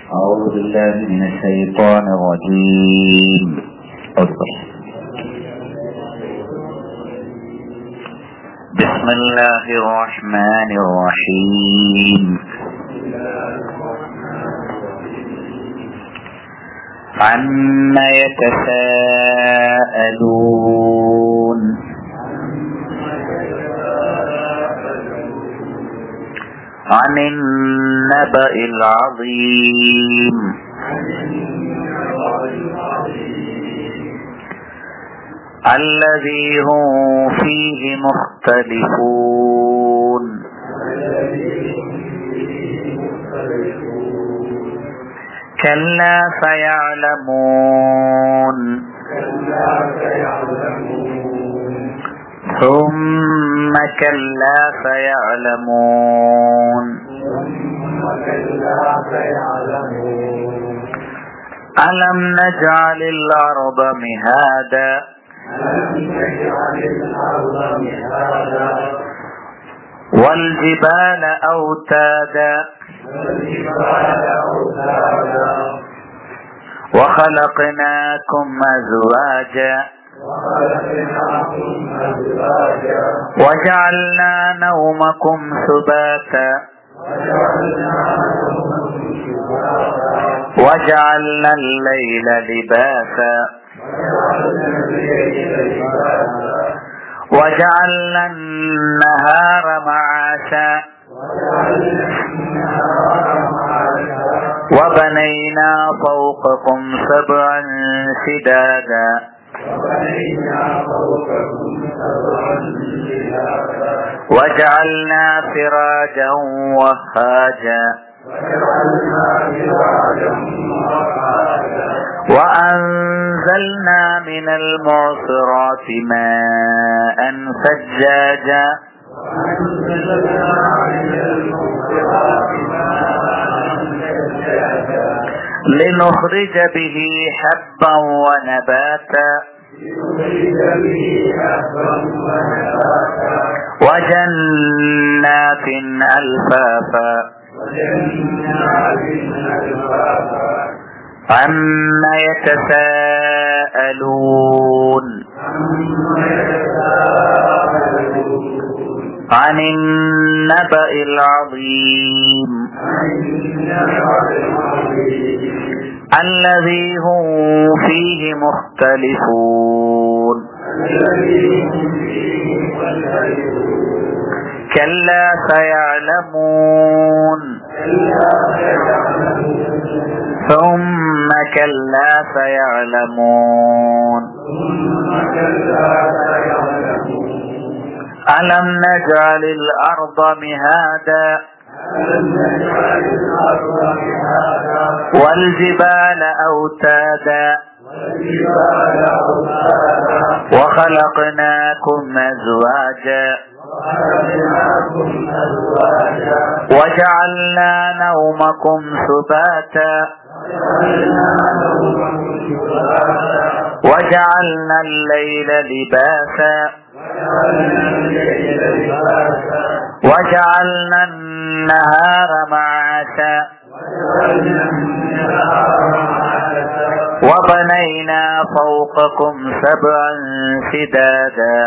أعوذ بالله من الشيطان الرجيم أصبر بسم الله الرحمن الرحيم عما يتساءلون عن النبأ العظيم الذي هم فيه مختلفون كلا سيعلمون ثم كلا سيعلمون ألم نجعل الأرض مهادا والجبال أوتادا وخلقناكم أزواجا وجعلنا نومكم سباتا وجعلنا الليل لباسا وجعلنا النهار معاشا وبنينا فوقكم سبعا شدادا وجعلنا سراجا وهاجا وأنزلنا من المعصرات ماء ثجاجا لنخرج به حبا ونباتا وجنات ألفافا عما يتساءلون عن النبأ العظيم الذي هم فيه مختلفون كلا سيعلمون ثم كلا سيعلمون ألم نجعل الأرض مهادا والجبال أوتادا وخلقناكم أزواجا وجعلنا نومكم سباتا وجعلنا الليل لباسا وجعلنا النهار معاشا وبنينا فوقكم سبعا شدادا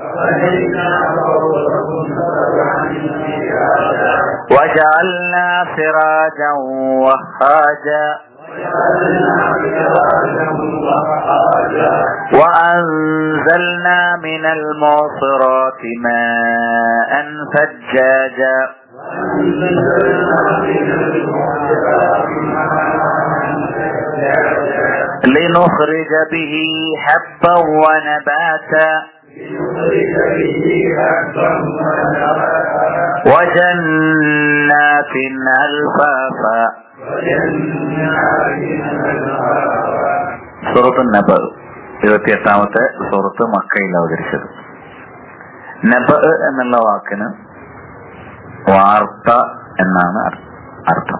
وجعلنا سراجا وهاجا وأنزلنا من المعصرات ماء ثجاجا لنخرج به حبا ونباتا وجنات ألفافا സൂറത്ത് നബ് ഇരുപത്തിയെട്ടാമത്തെ സൂറത്ത് മക്കയിൽ അവതരിച്ചത് നബ് എന്നുള്ള വാക്കിന് വാർത്ത എന്നാണ് അർത്ഥം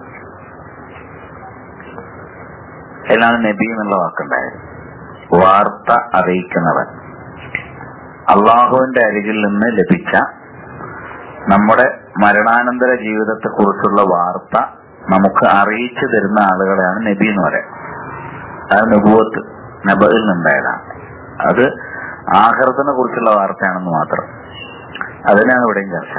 അതിലാണ് നബി എന്നുള്ള വാക്കുണ്ടായത് വാർത്ത അറിയിക്കുന്നവൻ അള്ളാഹുവിന്റെ അരികിൽ നിന്ന് ലഭിച്ച നമ്മുടെ മരണാനന്തര ജീവിതത്തെ കുറിച്ചുള്ള വാർത്ത നമുക്ക് അറിയിച്ചു തരുന്ന ആളുകളെയാണ് നബി എന്ന് പറയാം അത് നബുവത്ത് നബയിൽ നിന്നുണ്ടായതാണ് അത് ആഹൃതനെ കുറിച്ചുള്ള വാർത്തയാണെന്ന് മാത്രം അതിനാണ് ഇവിടെയും ചർച്ച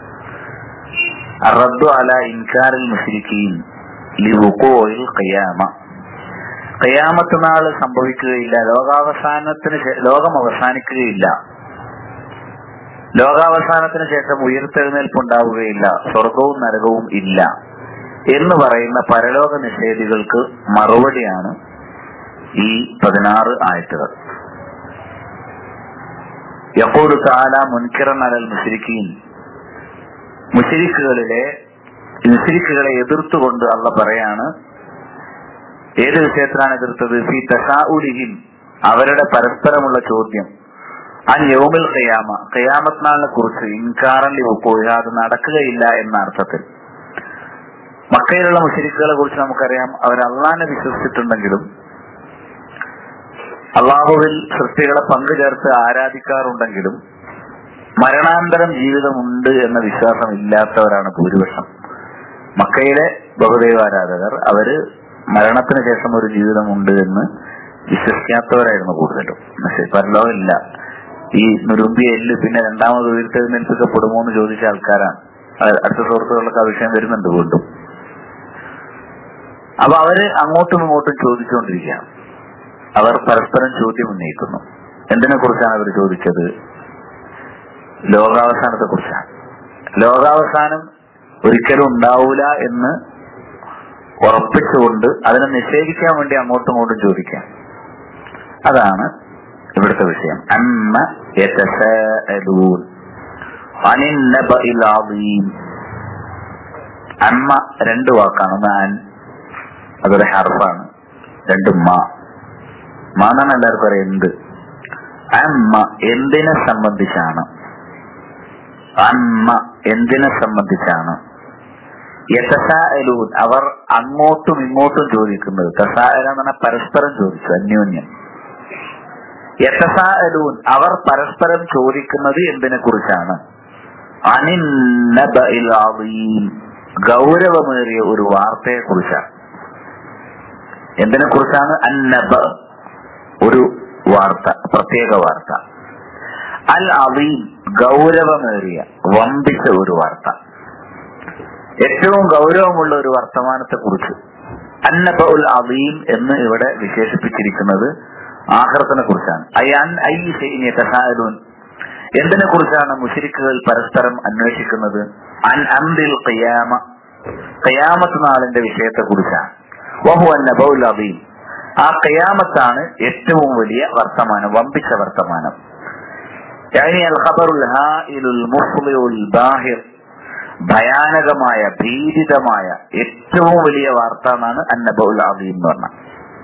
അറദ്ദു അല ഇൻകാറിൽ മുസ്ലിഖീൻ ലിവുക്കോയിൽ ഖിയാമ ഖിയാമത്ത് നാൾ സംഭവിക്കുകയില്ല ലോകാവസാനത്തിന് ശേ- ലോകം അവസാനിക്കുകയില്ല ലോകാവസാനത്തിന് ശേഷം ഉയർത്തെഴുന്നേൽപ്പുണ്ടാവുകയില്ല സ്വർഗവും നരകവും ഇല്ല എന്ന് പറയുന്ന പരലോക നിഷേധികൾക്ക് മറുപടിയാണ് ഈ പതിനാറ് ആയത്തുകൾ യഹൂദ് താല മുൻകിറൻ അലൽ മുസ്ലിഖീൻ മുസ്ലിഖുകളിലെ മുസ്ലിഖുകളെ എതിർത്തുകൊണ്ട് അള്ള പറയാണ് ഏത് വിഷയത്തിലാണ് എതിർത്തത് ഫി തസാഉലിഹിം അവരുടെ പരസ്പരമുള്ള ചോദ്യം ആ യൗമിൽ ഖിയാമ ഖിയാമത്ത് നാളിനെ കുറിച്ച് ഇൻകാറലി ഒപ്പോഴുക അത് നടക്കുകയില്ല എന്ന അർത്ഥത്തിൽ മക്കയിലുള്ള മുഷരിക്കുകളെ കുറിച്ച് നമുക്കറിയാം അവർ അള്ളാനെ വിശ്വസിച്ചിട്ടുണ്ടെങ്കിലും അള്ളാഹുവിൽ സൃഷ്ടികളെ പങ്കുചേർത്ത് ആരാധിക്കാറുണ്ടെങ്കിലും മരണാന്തരം ജീവിതമുണ്ട് എന്ന വിശ്വാസം ഇല്ലാത്തവരാണ് ഭൂരിപക്ഷം മക്കയിലെ ബഹുദൈവാരാധകർ അവര് മരണത്തിന് ശേഷം ഒരു ജീവിതമുണ്ട് എന്ന് വിശ്വസിക്കാത്തവരായിരുന്നു കൂടുതലും പക്ഷെ പരലോകമില്ല ഈ നുരുമ്പിയ എല്ല് പിന്നെ രണ്ടാമത് ഉയർത്തെഴുന്നേൽപ്പിക്കപ്പെടുമോ എന്ന് ചോദിച്ച ആൾക്കാരാണ് അത് അടുത്ത സുഹൃത്തുക്കൾക്ക് ആ വിഷയം വരുന്നുണ്ട് വീണ്ടും അപ്പൊ അവര് അങ്ങോട്ടും ഇങ്ങോട്ടും ചോദിച്ചുകൊണ്ടിരിക്കുകയാണ് അവർ പരസ്പരം ചോദ്യം ഉന്നയിക്കുന്നു എന്തിനെ കുറിച്ചാണ് അവർ ചോദിച്ചത് ലോകാവസാനത്തെ കുറിച്ചാണ് ലോകാവസാനം ഒരിക്കലും ഉണ്ടാവൂല എന്ന് ഉറപ്പിച്ചുകൊണ്ട് അതിനെ നിഷേധിക്കാൻ വേണ്ടി അങ്ങോട്ടും ഇങ്ങോട്ടും ചോദിക്കാം അതാണ് ഇവിടുത്തെ വിഷയം അമ്മ യതസാഅലൂൻ അനിൻ നബഇൽ അദീം അമ്മ രണ്ട് വാക്കാണ് ഒന്ന് അൻ അതൊരു ഹർഫാണ് രണ്ട് മാ മാ എന്നാണ് എല്ലാവർക്കും അറിയാം എന്ത് അമ്മ എന്തിനെ സംബന്ധിച്ചാണ് അമ്മ എന്തിനെ സംബന്ധിച്ചാണ് യതസാഅലൂൻ അവർ അങ്ങോട്ടും ഇങ്ങോട്ടും ചോദിക്കുന്നത് തസാഅല എന്ന് പറഞ്ഞാൽ പരസ്പരം ചോദിച്ചു അന്യോന്യം യതസാഅലൂൻ അവർ പരസ്പരം ചോദിക്കുന്നത് എന്തിനെ കുറിച്ചാണ് അനിന്നബഇൽ അദീം ഗൗരവമേറിയ ഒരു വാർത്തയെ കുറിച്ചാണ് എന്തിനെ കുറിച്ചാണ് അന്നബ ഒരു വാർത്ത പ്രത്യേക വാർത്ത അൽ അദീം ഗൗരവമേറിയ വമ്പിച്ച ഒരു വാർത്ത ഏറ്റവും ഗൗരവമുള്ള ഒരു വർത്തമാനത്തെ കുറിച്ച് അന്നബ ഉൽ അദീം എന്ന് ഇവിടെ വിശേഷിപ്പിച്ചിരിക്കുന്നത് ആഹ്റത്തിനെ കുറിച്ചാണ് അയാൻ ഐ യതസാഅലൂൻ എന്തിനെ കുറിച്ചാണ് മുഷരിക്കുകൾ പരസ്പരം അന്വേഷിക്കുന്നത് അൻ അംദിൽ ഖിയാമ ഖിയാമത്ത് നാളിന്റെ വിഷയത്തെ കുറിച്ചാണ് വഹു അന്നബൗൽ അദീം ആ ഖിയാമത്താണ് ഏറ്റവും വലിയ വർത്തമാനം വമ്പിച്ച വർത്തമാനം يعني الخبر الهائل المفضع الباهر ഭയാനകമായ ഭീതിതമായ ഏറ്റവും വലിയ വാർത്ത എന്നാണ് അന്നബുൽ അദീം എന്ന് പറഞ്ഞ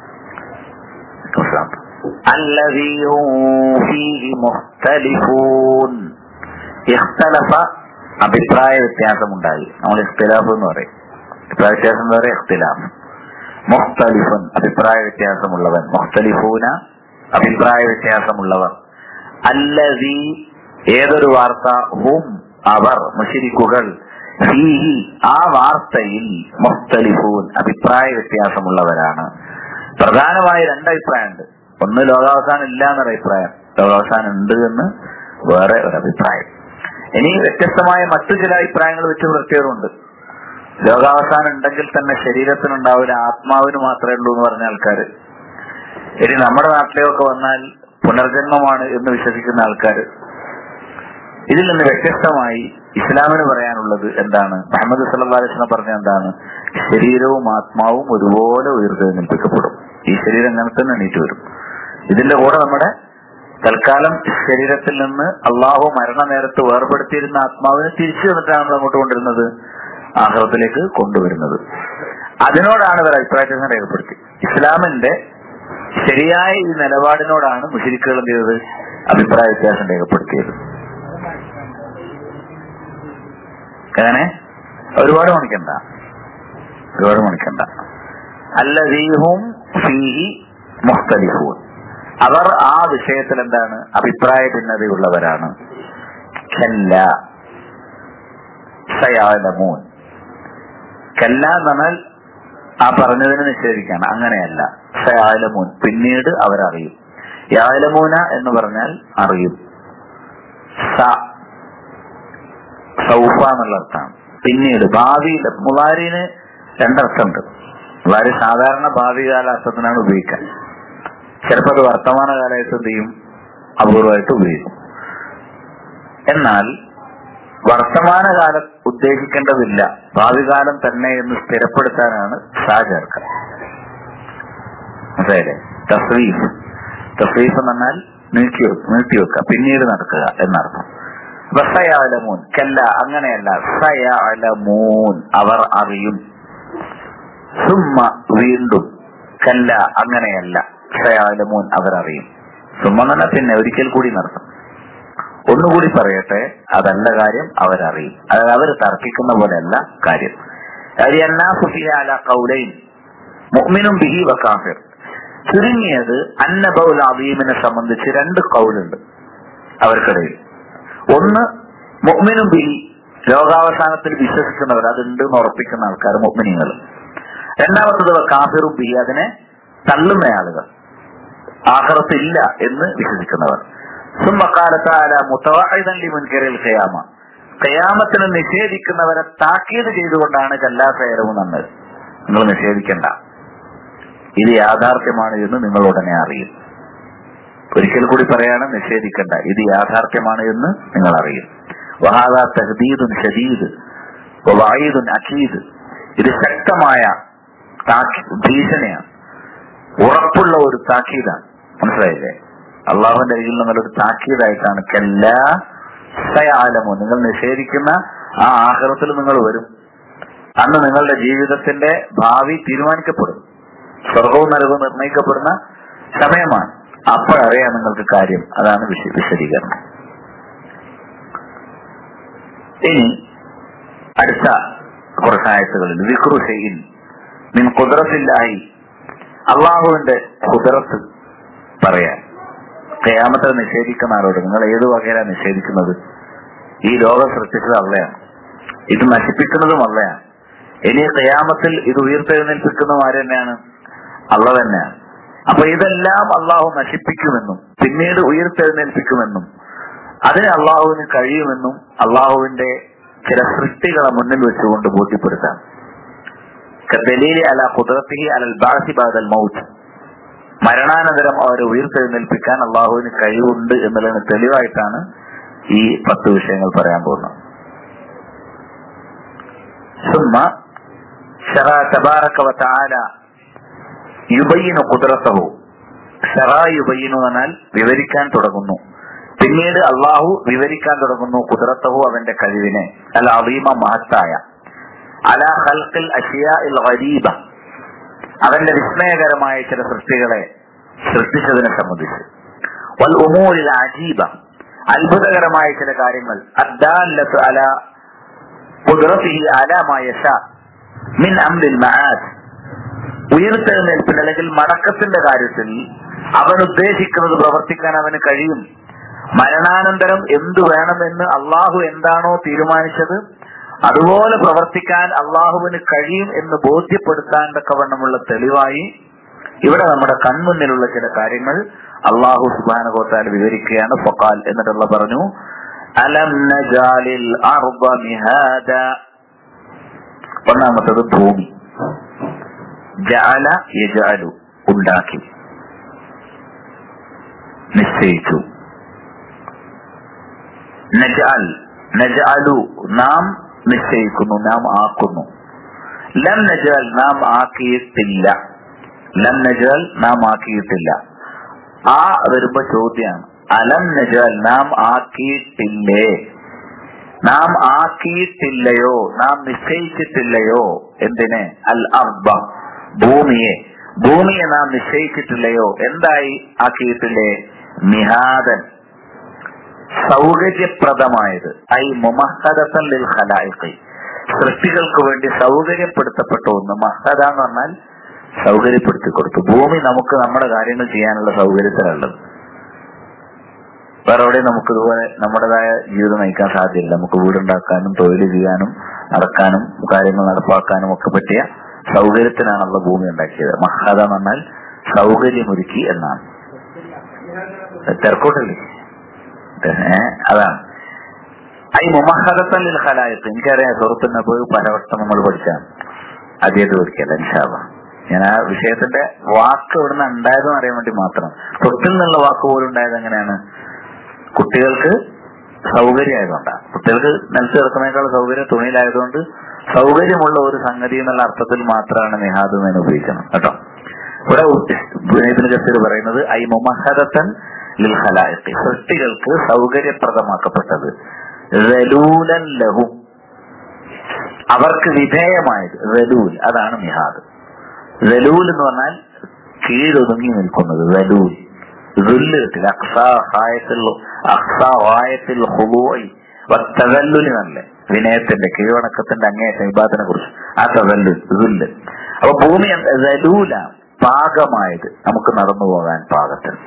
الذي هم فيه مختلفون اختلف അഭിപ്രായ വ്യത്യാസമുണ്ടായി നമ്മൾ ഇഖ്തിലാഫ് എന്ന് പറയും അഭിപ്രായ വ്യത്യാസം എന്ന് പറയും ഇഖ്തിലാഫ് മുഖ്തലിഫുൻ അഭിപ്രായ വ്യത്യാസമുള്ളവൻ മുഖ്തലിഫൂന അഭിപ്രായ വ്യത്യാസമുള്ളവർ അല്ലതി ഏതൊരു വാർത്ത ഹും അവർ മുഷിരിക്കുകൾ ഫീഹി ആ വാർത്തയിൽ മുഖ്തലിഫൂൻ അഭിപ്രായ വ്യത്യാസമുള്ളവരാണ് പ്രധാനമായ രണ്ട് അഭിപ്രായമുണ്ട് ഒന്ന് ലോകാവസാനം ഇല്ല എന്നൊരു അഭിപ്രായം ലോകാവസാനം ഉണ്ട് എന്ന് വേറെ ഒരു അഭിപ്രായം ഇനി വ്യത്യസ്തമായ മറ്റു ചില അഭിപ്രായങ്ങൾ വെച്ച് പ്രത്യേകമുണ്ട് ലോകാവസാനം ഉണ്ടെങ്കിൽ തന്നെ ശരീരത്തിനുണ്ടാവില്ല ആത്മാവിന് മാത്രമേ ഉള്ളൂ എന്ന് പറഞ്ഞ ആൾക്കാർ ഇനി നമ്മുടെ നാട്ടിലേക്കൊക്കെ വന്നാൽ പുനർജന്മമാണ് എന്ന് വിശ്വസിക്കുന്ന ആൾക്കാർ ഇതിൽ നിന്ന് വ്യത്യസ്തമായി ഇസ്ലാമിന് പറയാനുള്ളത് എന്താണ് മുഹമ്മദ് സല്ലല്ലാഹു അലൈഹി വസല്ലം പറഞ്ഞ എന്താണ് ശരീരവും ആത്മാവും ഒരുപോലെ ഉയർത്തെഴുന്നേൽപ്പിക്കപ്പെടും ഈ ശരീരം അങ്ങനെ തന്നെ എണീറ്റ് വരും ഇതിന്റെ കൂടെ നമ്മുടെ തൽക്കാലം ശരീരത്തിൽ നിന്ന് അള്ളാഹു മരണ നേരത്ത് വേർപെടുത്തിയിരുന്ന ആത്മാവിനെ തിരിച്ചു വന്നിട്ടാണ് നമ്മൾ അങ്ങോട്ട് കൊണ്ടിരുന്നത് ആഹ്റത്തിലേക്ക് കൊണ്ടുവരുന്നത് അതിനോടാണ് ഇവർ അഭിപ്രായത്തിൽ രേഖപ്പെടുത്തി ഇസ്ലാമിന്റെ ശരിയായ ഈ നിലപാടിനോടാണ് മുഷരിക്കുകൾ എന്ത് ചെയ്തത് അഭിപ്രായ വ്യത്യാസം രേഖപ്പെടുത്തിയത് അങ്ങനെ ഒരുപാട് മണിക്കണ്ട ഒരുപാട് മണിക്കണ്ട അല്ലദീഹും ഫീഹി മുഖ്തലിഫൂൻ അവർ ആ വിഷയത്തിൽ എന്താണ് അഭിപ്രായ ഭിന്നതയുള്ളവരാണ് ഖല്ല സയാലമൂൻ കല്ല എന്ന് പറഞ്ഞാൽ ആ പറഞ്ഞതിനെ നിഷേധിക്കാണ് അങ്ങനെയല്ല സയാലമൂൻ പിന്നീട് അവരറിയും യാലമൂന എന്ന് പറഞ്ഞാൽ അറിയും സ സൗഫ എന്നുള്ള അർത്ഥമാണ് പിന്നീട് ഭാവിയിൽ മുളാരിന് രണ്ടർത്ഥമുണ്ട് മുളാരി സാധാരണ ഭാവി കാല അർത്ഥത്തിനാണ് ഉപയോഗിക്കാൻ ചിലപ്പോൾ അത് വർത്തമാന കാലത്ത് എന്ത് ചെയ്യും അപൂർവമായിട്ട് ഉപയോഗിക്കും എന്നാൽ വർത്തമാനകാലം ഉദ്ദേശിക്കേണ്ടതില്ല ഭാവി കാലം തന്നെ എന്ന് സ്ഥിരപ്പെടുത്താനാണ് സാ ചേർക്കുക മനസ്സിലായില്ലേ തസ്വീഫ് തസ്വീഫ് എന്ന് പറഞ്ഞാൽ നീക്കി നീട്ടിവെക്കുക പിന്നീട് നടക്കുക എന്നർത്ഥം അപ്പൊ സയാലമൂൻ കല്ല അങ്ങനെയല്ല സയാലമൂൻ അവർ അറിയും സുമ്മ വീണ്ടും കല്ല അങ്ങനെയല്ല സയാലമൂൻ അവർ അറിയും സുമ്മ എന്ന് പറഞ്ഞാൽ പിന്നെ ഒരിക്കൽ കൂടി നടത്തും ഒന്നുകൂടി പറയട്ടെ അതല്ല കാര്യം അവരറിയും അതായത് അവർ തർക്കിക്കുന്ന പോലെയല്ല കാര്യം കൗലൈൻ മുഅ്മിനും ബിഹി വക്കാഫിർ ചുരുങ്ങിയത് അന്നബൗൽ അബീമിനെ സംബന്ധിച്ച് രണ്ട് കൗലുണ്ട് അവർക്കിടയിൽ ഒന്ന് മുഅ്മിനും ബിഹി ലോകാവസാനത്തിൽ വിശ്വസിക്കുന്നവർ അതുണ്ട് എന്ന് ഉറപ്പിക്കുന്ന ആൾക്കാർ മുഅ്മിനിങ്ങൾ രണ്ടാമത്തത് കാഫിറും ബിഹി അതിനെ തള്ളുന്ന ആളുകൾ ആഹ്റത്തില്ല എന്ന് വിശ്വസിക്കുന്നവർ സുമ്മക്കാലത്താല മുത്തവാഹിതല്ലി മുൻകരയിൽ കയാമ കയാമത്തിന് നിഷേധിക്കുന്നവരെ താക്കീത് ചെയ്തുകൊണ്ടാണ് കല്ലാസേരവും നന്നത് നിങ്ങൾ നിഷേധിക്കണ്ട ഇത് യാഥാർത്ഥ്യമാണ് എന്ന് നിങ്ങൾ ഉടനെ അറിയും ഒരിക്കൽ കൂടി പറയാണ് നിഷേധിക്കണ്ട ഇത് യാഥാർത്ഥ്യമാണ് എന്ന് നിങ്ങൾ അറിയും വഹാദ തഹദീദുൻ ഷദീദ് വായിദുൻ അഖീദ് ഇത് ശക്തമായ ഭീഷണിയാണ് ഉറപ്പുള്ള ഒരു താക്കീതാണ് മനസ്സിലായില്ലേ അള്ളാഹുവിന്റെ കയ്യിൽ നിന്നുള്ളൊരു താക്കീതായിട്ടാണ് കല്ലാ സയാലമോ നിങ്ങൾ നിഷേധിക്കുന്ന ആ ആഹ്റത്തിൽ നിങ്ങൾ വരും അന്ന് നിങ്ങളുടെ ജീവിതത്തിന്റെ ഭാവി തീരുമാനിക്കപ്പെടും സ്വർഗവും നരകവും നിർണയിക്കപ്പെടുന്ന സമയമാണ് അപ്പോഴറിയാം നിങ്ങൾക്ക് കാര്യം അതാണ് വിശ വിശദീകരണം ഇനി അടുത്ത കുറച്ചായത്തുകളിൽ വിക്രു ഷെയ്ൻ മിൻ കുതിരത്തില്ലായി അള്ളാഹുവിന്റെ കുതിരത്ത് പറയാൻ കയാമത്തെ നിഷേധിക്കുന്ന ആളോട് നിങ്ങൾ ഏത് വകയിലാണ് നിഷേധിക്കുന്നത് ഈ ലോകം സൃഷ്ടിച്ചത് അള്ളയാണ് ഇത് നശിപ്പിക്കുന്നതും അള്ളയാണ് ഇനി കയാമത്തിൽ ഇത് ഉയർത്തെഴുന്നേൽപ്പിക്കുന്നതും ആര് തന്നെയാണ് അള്ള തന്നെയാണ് അപ്പൊ ഇതെല്ലാം അള്ളാഹു നശിപ്പിക്കുമെന്നും പിന്നീട് ഉയർത്തെഴുന്നേൽപ്പിക്കുമെന്നും അതിന് അള്ളാഹുവിന് കഴിയുമെന്നും അള്ളാഹുവിന്റെ ചില സൃഷ്ടികളെ മുന്നിൽ വെച്ചുകൊണ്ട് ബോധ്യപ്പെടുത്താം ദലീലി അല കുതിരത്തി അലൽ ബാസി ബാദൽ മൗത്ത് മരണാനന്തരം അവരെ ഉയർത്തെഴുന്നേൽപ്പിക്കാൻ അള്ളാഹുവിന് കഴിവുണ്ട് എന്നുള്ളതിന് തെളിവായിട്ടാണ് ഈ പത്ത് വിഷയങ്ങൾ പറയാൻ പോകുന്നത് ثم شرع تبارك وتعالى يبين قدرته ഷറാ യുബയ്യനു എന്നാൽ വിവരിക്കാൻ തുടങ്ങുന്നു പിന്നീട് അള്ളാഹു വിവരിക്കാൻ തുടങ്ങുന്നു കുതിരത്തഹു അവന്റെ കഴിവിനെ അൽ അളീമ മഹത്തായ അല ഹൽക്കിൽ അഷിയ ഇൽ ഗരീബ അവന്റെ വിസ്മയകരമായ ചില സൃഷ്ടികളെ സൃഷ്ടിച്ചതിനെ സംബന്ധിച്ച് വൽ ഉമൂരിൽ അജീബ അത്ഭുതകരമായ ചില കാര്യങ്ങൾ അദ്ദാലത്ത് അല കുതിറത്തിഹി അലാമായ മിൻ അംരിൽ മആദ് ഉയർത്തെഴുന്നേൽപ്പിന് അല്ലെങ്കിൽ മടക്കത്തിന്റെ കാര്യത്തിൽ അവൻ ഉദ്ദേശിക്കുന്നത് പ്രവർത്തിക്കാൻ അവന് കഴിയും മരണാനന്തരം എന്തു വേണമെന്ന് അള്ളാഹു എന്താണോ തീരുമാനിച്ചത് അതുപോലെ പ്രവർത്തിക്കാൻ അള്ളാഹുവിന് കഴിയും എന്ന് ബോധ്യപ്പെടുത്താൻ തക്കവണ്ണമുള്ള തെളിവായി ഇവിടെ നമ്മുടെ കൺമുന്നിലുള്ള ചില കാര്യങ്ങൾ അള്ളാഹു സുബാനകോത്താൽ വിവരിക്കുകയാണ് ഫൊക്കാൽ എന്നിട്ടുള്ള പറഞ്ഞു അലം നജാലിൽ അർബ മിഹാദ ഒന്നാമത്തത് ഭൂമി ജഅല യജഅലു ഉണ്ടാക്കി നിശ്ചയിച്ചു നജഅൽ നജഅലു നാം നിശ്ചയിക്കുന്നു നാം ആക്കുന്നു ലം നജഅൽ നാം ആക്കിയിട്ടില്ല ലം നജഅൽ നാം ആക്കിയിട്ടില്ല ആ വരുമ്പോ ചോദ്യമാണ് അലം നജഅൽ നാം ആക്കിയിട്ടില്ലേ നാം ആക്കിയിട്ടില്ലയോ നാം നിശ്ചയിച്ചിട്ടില്ലയോ എന്തിനെ അൽ അർബ ഭൂമിയെ ഭൂമിയെ നാം നിശ്ചയിച്ചിട്ടില്ലയോ എന്തായി ആക്കിയിട്ടില്ലേ നിഹാദൻ സൗകര്യപ്രദമായത് ഐ മുമഹദത്തൻ ലിൽ ഖലായിഖി സൃഷ്ടികൾക്ക് വേണ്ടി സൗകര്യപ്പെടുത്തപ്പെട്ട ഒന്ന് മഹദ എന്ന് പറഞ്ഞാൽ സൗകര്യപ്പെടുത്തി കൊടുത്തു ഭൂമി നമുക്ക് നമ്മുടെ കാര്യങ്ങൾ ചെയ്യാനുള്ള സൗകര്യത്തിലുള്ളത് വേറെ എവിടെയും നമുക്ക് ഇതുപോലെ നമ്മുടേതായ ജീവിതം നയിക്കാൻ സാധ്യതയില്ല നമുക്ക് വീടുണ്ടാക്കാനും തൊഴിൽ ചെയ്യാനും നടക്കാനും കാര്യങ്ങൾ നടപ്പാക്കാനും ഒക്കെ പറ്റിയ സൗകര്യത്തിനാണുള്ള ഭൂമി ഉണ്ടാക്കിയത് മഹാദ എന്ന് പറഞ്ഞാൽ സൗകര്യമൊരുക്കി എന്നാണ് തെരക്കോട്ടല്ലേ ഏ അതാണ് ഐ മുമഹദത്തല്ലിൽ ഖലായത്ത് എനിക്കറിയാം സുഹൃത്തുന്നെ പോയി പലവട്ടം നമ്മൾ പഠിച്ചാണ് ആദ്യമായിട്ട് പഠിക്കല്ല ഇൻഷാല്ല ഞാൻ ആ വിഷയത്തിന്റെ വാക്ക് ഇവിടുന്ന് ഉണ്ടായതെന്ന് അറിയാൻ വേണ്ടി മാത്രം തൊട്ടിൽ നിന്നുള്ള വാക്ക് പോലും ഉണ്ടായത് എങ്ങനെയാണ് കുട്ടികൾക്ക് സൗകര്യമായതുകൊണ്ടാണ് കുട്ടികൾക്ക് നിലത്ത് കിടക്കുന്നതിനേക്കാൾ സൗകര്യം തുണിയിലായതുകൊണ്ട് സൗകര്യമുള്ള ഒരു സംഗതി എന്നുള്ള അർത്ഥത്തിൽ മാത്രമാണ് നിഹാദ് എന്ന് ഉപയോഗിക്കുന്നത് കേട്ടോ ഇവിടെ ഇതിന് കസീർ പറയുന്നത് ഐ മുമഹദത്തൻ ലിൽ ഖലായിഖ് സൃഷ്ടികൾക്ക് സൗകര്യപ്രദമാക്കപ്പെട്ടത് റലൂലൻ ലഹും അവർക്ക് വിധേയമായത് റലൂൽ അതാണ് നിഹാദ് റലൂൽ എന്ന് പറഞ്ഞാൽ കീഴൊതുങ്ങി നിൽക്കുന്നത് റലൂൽ റുല്ല് കിട്ടില്ല അക്സാഹായത്തിൽ അക്സാഹായത്തിൽ ഹുബോയി തതല്ലുലി നല്ല വിനയത്തിന്റെ കീഴ്വണക്കത്തിന്റെ അങ്ങേയറ്റം വിഭാഗത്തിനെ കുറിച്ച് ആ തതല്ലു റുല്ല് അപ്പൊ ഭൂമി റലൂല പാകമായത് നമുക്ക് നടന്നു പോകാൻ പാകത്തിന്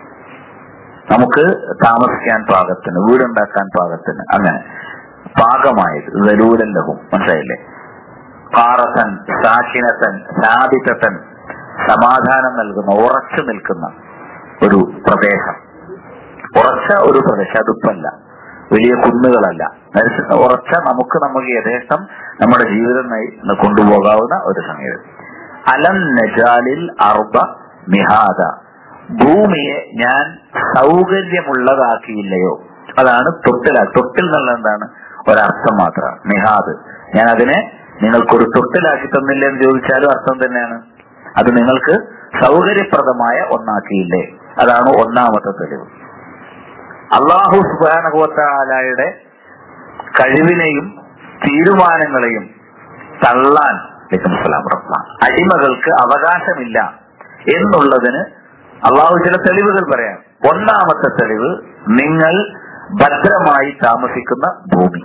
നമുക്ക് താമസിക്കാൻ പാകത്തിന് വീടുണ്ടാക്കാൻ പാകത്തിന് അങ്ങനെ പാകമായത് റലൂലല്ലഹും മനസ്സിലായില്ലേ പാറത്തൻ സാക്കിനത്തൻ സാധിതത്തൻ സമാധാനം നൽകുന്ന ഉറച്ചു നിൽക്കുന്ന ഒരു പ്രദേശം ഉറച്ച ഒരു പ്രദേശം അതുപ്പല്ല വലിയ കുന്നുകളല്ല മറിച്ച് ഉറച്ച നമുക്ക് നമുക്ക് യഥേഷ്ടം നമ്മുടെ ജീവിതം നയി- കൊണ്ടുപോകാവുന്ന ഒരു സംഗീതം അലം നജാലിൽ അർബ മിഹാദ ഭൂമിയെ ഞാൻ സൗകര്യമുള്ളതാക്കിയില്ലയോ അതാണ് തൊട്ടില തൊട്ടിൽ എന്നുള്ള എന്താണ് ഒരർത്ഥം മാത്രമാണ് മിഹാദ് ഞാൻ അതിനെ നിങ്ങൾക്കൊരു തൊട്ടിലാക്കി തന്നില്ല എന്ന് ചോദിച്ചാലും അർത്ഥം തന്നെയാണ് അത് നിങ്ങൾക്ക് സൗകര്യപ്രദമായ ഒന്നാക്കിയില്ലേ അതാണ് ഒന്നാമത്തെ തെളിവ് അള്ളാഹു സുബാനഹുവത്താലായുടെ കഴിവിനെയും തീരുമാനങ്ങളെയും തള്ളാൻ അലൈക്കും അസ്സലാം വറഹ്മത്തുള്ളാഹ്. അടിമകൾക്ക് അവകാശമില്ല എന്നുള്ളതിന് അള്ളാഹു ചില തെളിവുകൾ പറയാം ഒന്നാമത്തെ തെളിവ് നിങ്ങൾ ഭദ്രമായി താമസിക്കുന്ന ഭൂമി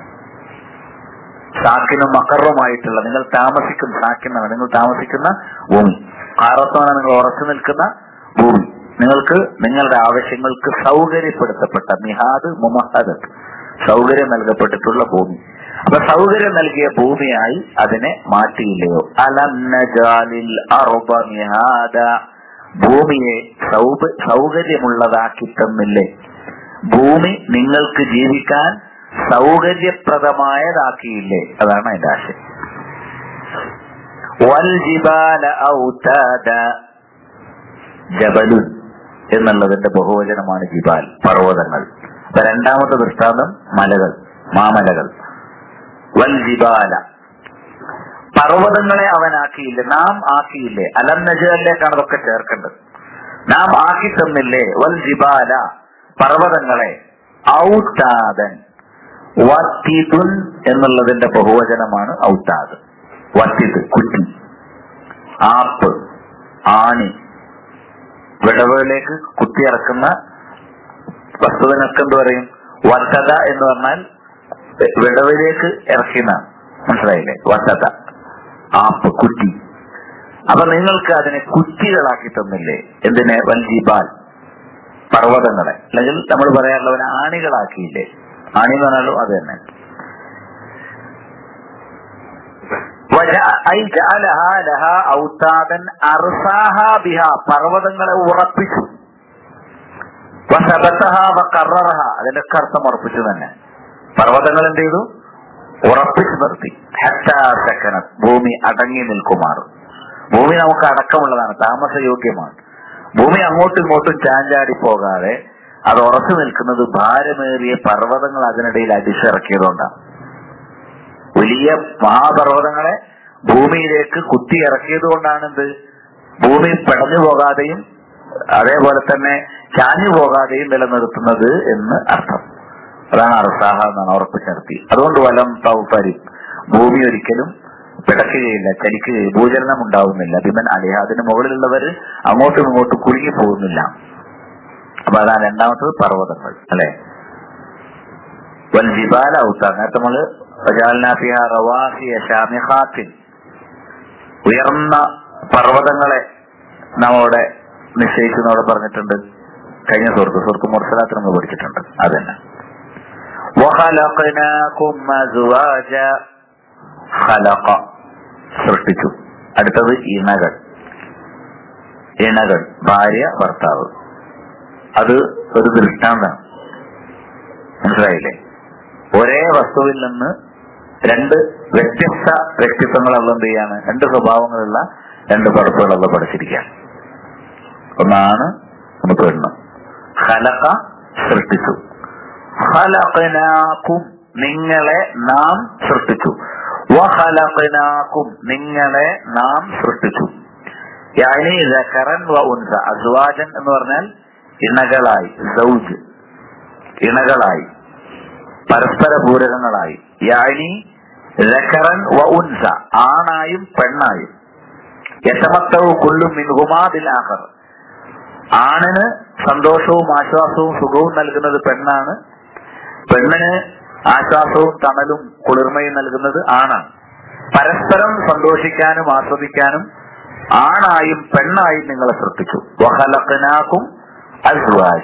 സാക്കിനും മക്കറുമായിട്ടുള്ള നിങ്ങൾ താമസിക്കുന്ന സാക്കിനാണ് നിങ്ങൾ താമസിക്കുന്ന ഭൂമി ആറത്താണ് നിങ്ങൾ ഉറച്ചു നിൽക്കുന്ന ഭൂമി നിങ്ങൾക്ക് നിങ്ങളുടെ ആവശ്യങ്ങൾക്ക് സൗകര്യപ്പെടുത്തപ്പെട്ട മിഹാദ് മുമഹദ് സൗകര്യം നൽകപ്പെട്ടിട്ടുള്ള ഭൂമി അപ്പൊ സൗകര്യം നൽകിയ ഭൂമിയായി അതിനെ മാറ്റിയില്ലയോ അലം നജാലിൽ അറുബ മിഹാദ ഭൂമിയെ സൗക- സൗകര്യമുള്ളതാക്കി തന്നില്ലേ ഭൂമി നിങ്ങൾക്ക് ജീവിക്കാൻ സൗകര്യപ്രദമായതാക്കിയില്ലേ അതാണ് അതിന്റെ ആശയം വൽ ജിബാല ഔതാദ ജബലുൻ എന്നുള്ളതിന്റെ ബഹുവചനമാണ് ജിബാൽ പർവ്വതങ്ങൾ അപ്പൊ രണ്ടാമത്തെ ദൃഷ്ടാന്തം മലകൾ മാമലകൾ വൽ ജിബാല പർവ്വതങ്ങളെ അവൻ ആക്കിയില്ലേ നാം ആക്കിയില്ലേ അലം നജലിലേക്കാണ് അതൊക്കെ ചേർക്കേണ്ടത് നാം ആക്കി തന്നില്ലേ വൽ ജിബാല പർവ്വതങ്ങളെ ഔത്താദൻ വത്തിദുൻ എന്നുള്ളതിന്റെ ബഹുവചനമാണ് ഔത്താദ് വത്തിദ് കുറ്റി ആപ്പ് ആണി വിടവുകളിലേക്ക് കുത്തിയിറക്കുന്ന വസ്തുതകൾക്ക് എന്ത് പറയും വത്തത എന്ന് പറഞ്ഞാൽ വിടവിലേക്ക് ഇറക്കുന്ന മനസ്സിലായില്ലേ വത്തത ആപ്പ് കുറ്റി അപ്പൊ നിങ്ങൾക്ക് അതിനെ കുറ്റികളാക്കി തന്നില്ലേ എന്തിനെ വൽജിബാൽ പർവ്വതങ്ങളെ അല്ലെങ്കിൽ നമ്മൾ പറയാറുള്ളവനെ ആണികളാക്കിയില്ലേ ആണി എന്ന് പറഞ്ഞാലും അത് തന്നെ വജ- ഐ ജഅലഹാ ലഹാ ഔതാദൻ അർസാഹാ ബിഹാ പർവ്വതങ്ങളെ ഉറപ്പിച്ചു വസബത്തഹ വഖററഹ അതിന്റെ ഒക്കെ അർത്ഥം ഉറപ്പിച്ചു തന്നെ പർവ്വതങ്ങൾ എന്ത് ചെയ്തു ഉറപ്പിച്ചു നിർത്തി ഹത്താ സക്കനത് ഭൂമി അടങ്ങി നിൽക്കുമാർ ഭൂമി നമുക്ക് അടക്കമുള്ളതാണ് താമസയോഗ്യമാണ് ഭൂമി അങ്ങോട്ടും ഇങ്ങോട്ടും ചാഞ്ചാടി പോകാതെ അത് ഉറച്ചു നിൽക്കുന്നത് ഭാരമേറിയ പർവ്വതങ്ങൾ അതിനിടയിൽ അടിച്ചിറക്കിയതുകൊണ്ടാണ് വലിയ മഹാപർവ്വതങ്ങളെ ഭൂമിയിലേക്ക് കുത്തി ഇറക്കിയത് കൊണ്ടാണ് എന്ത് ഭൂമി പെടഞ്ഞു പോകാതെയും അതേപോലെ തന്നെ ചാഞ്ഞു പോകാതെയും നിലനിർത്തുന്നത് എന്ന് അർത്ഥം അതാണ് അർസാഹ എന്നാണ് ഉറപ്പിച്ചിർത്തി അതുകൊണ്ട് വലം തൗഫരി ഭൂമി ഒരിക്കലും പിടക്കുകയില്ല ചലിക്കുകയില്ല ഭൂചലനം ഉണ്ടാവുന്നില്ല ബിമൻ അലിഹ അതിന് മുകളിലുള്ളവർ അങ്ങോട്ടും ഇങ്ങോട്ടും കുലുങ്ങി പോകുന്നില്ല അപ്പൊ അതാണ് രണ്ടാമത്തത് പർവ്വതങ്ങൾ അല്ലെ വൽ ജിബാല ഔത്ത നേരത്തെ നമ്മള് വജാൽനാ ഫിഹാ റവാസിയ ശാമിഹാത്തിൻ ഉയർന്ന പർവ്വതങ്ങളെ നമ്മോടെ നിശ്ചയിക്കുന്നവിടെ പറഞ്ഞിട്ടുണ്ട് കഴിഞ്ഞ സുഹൃത്ത് സുഹൃത്ത് മുർസലാത്ത് നമ്മൾ പഠിച്ചിട്ടുണ്ട് അതന്നെ وخلقناكم أزواجا خلق സൃഷ്ടിച്ചു അടുത്തത് ഇണകൾ ഇണകൾ ഭാര്യ ഭർത്താവ് അത് ഒരു ദൃഷ്ടാന്താണ് മനസ്സിലായില്ലേ ഒരേ വസ്തുവിൽ നിന്ന് രണ്ട് വ്യത്യസ്ത വ്യക്തിത്വങ്ങളുള്ള എന്ത് ചെയ്യാണ് രണ്ട് സ്വഭാവങ്ങളുള്ള രണ്ട് പടപ്പുകളുള്ള പഠിച്ചിരിക്കുകയാണ് ഒന്നാണ് ഒന്ന് പെണ്ണ് ഹലക സൃഷ്ടിച്ചു ഹലഖനാക്കും നിങ്ങളെ നാം സൃഷ്ടിച്ചു വഹലഖനാക്കും നിങ്ങളെ നാം സൃഷ്ടിച്ചു യാനി ദക്കറൻ വ ഉൻസ അസ്വാജൻ എന്ന് പറഞ്ഞാൽ ഇണകളായി സൗജ് ഇണകളായി പരസ്പര പൂരകങ്ങളായി യാനി ദക്കറൻ വ ഉൻസ ആണായും പെണ്ണായും യഥമത്തവും കൊല്ലും മിൻഹുമാതിൽ ആഹർ ആണിന് സന്തോഷവും ആശ്വാസവും സുഖവും നൽകുന്നത് പെണ്ണാണ് പെണ്ണിന് ആശ്വാസവും തണലും കുളിർമയും നൽകുന്നത് ആണാണ് പരസ്പരം സന്തോഷിക്കാനും ആസ്വദിക്കാനും ആണായും പെണ്ണായും നിങ്ങളെ സൃഷ്ടിച്ചു വഹലക്കനാക്കും അസ്വാജ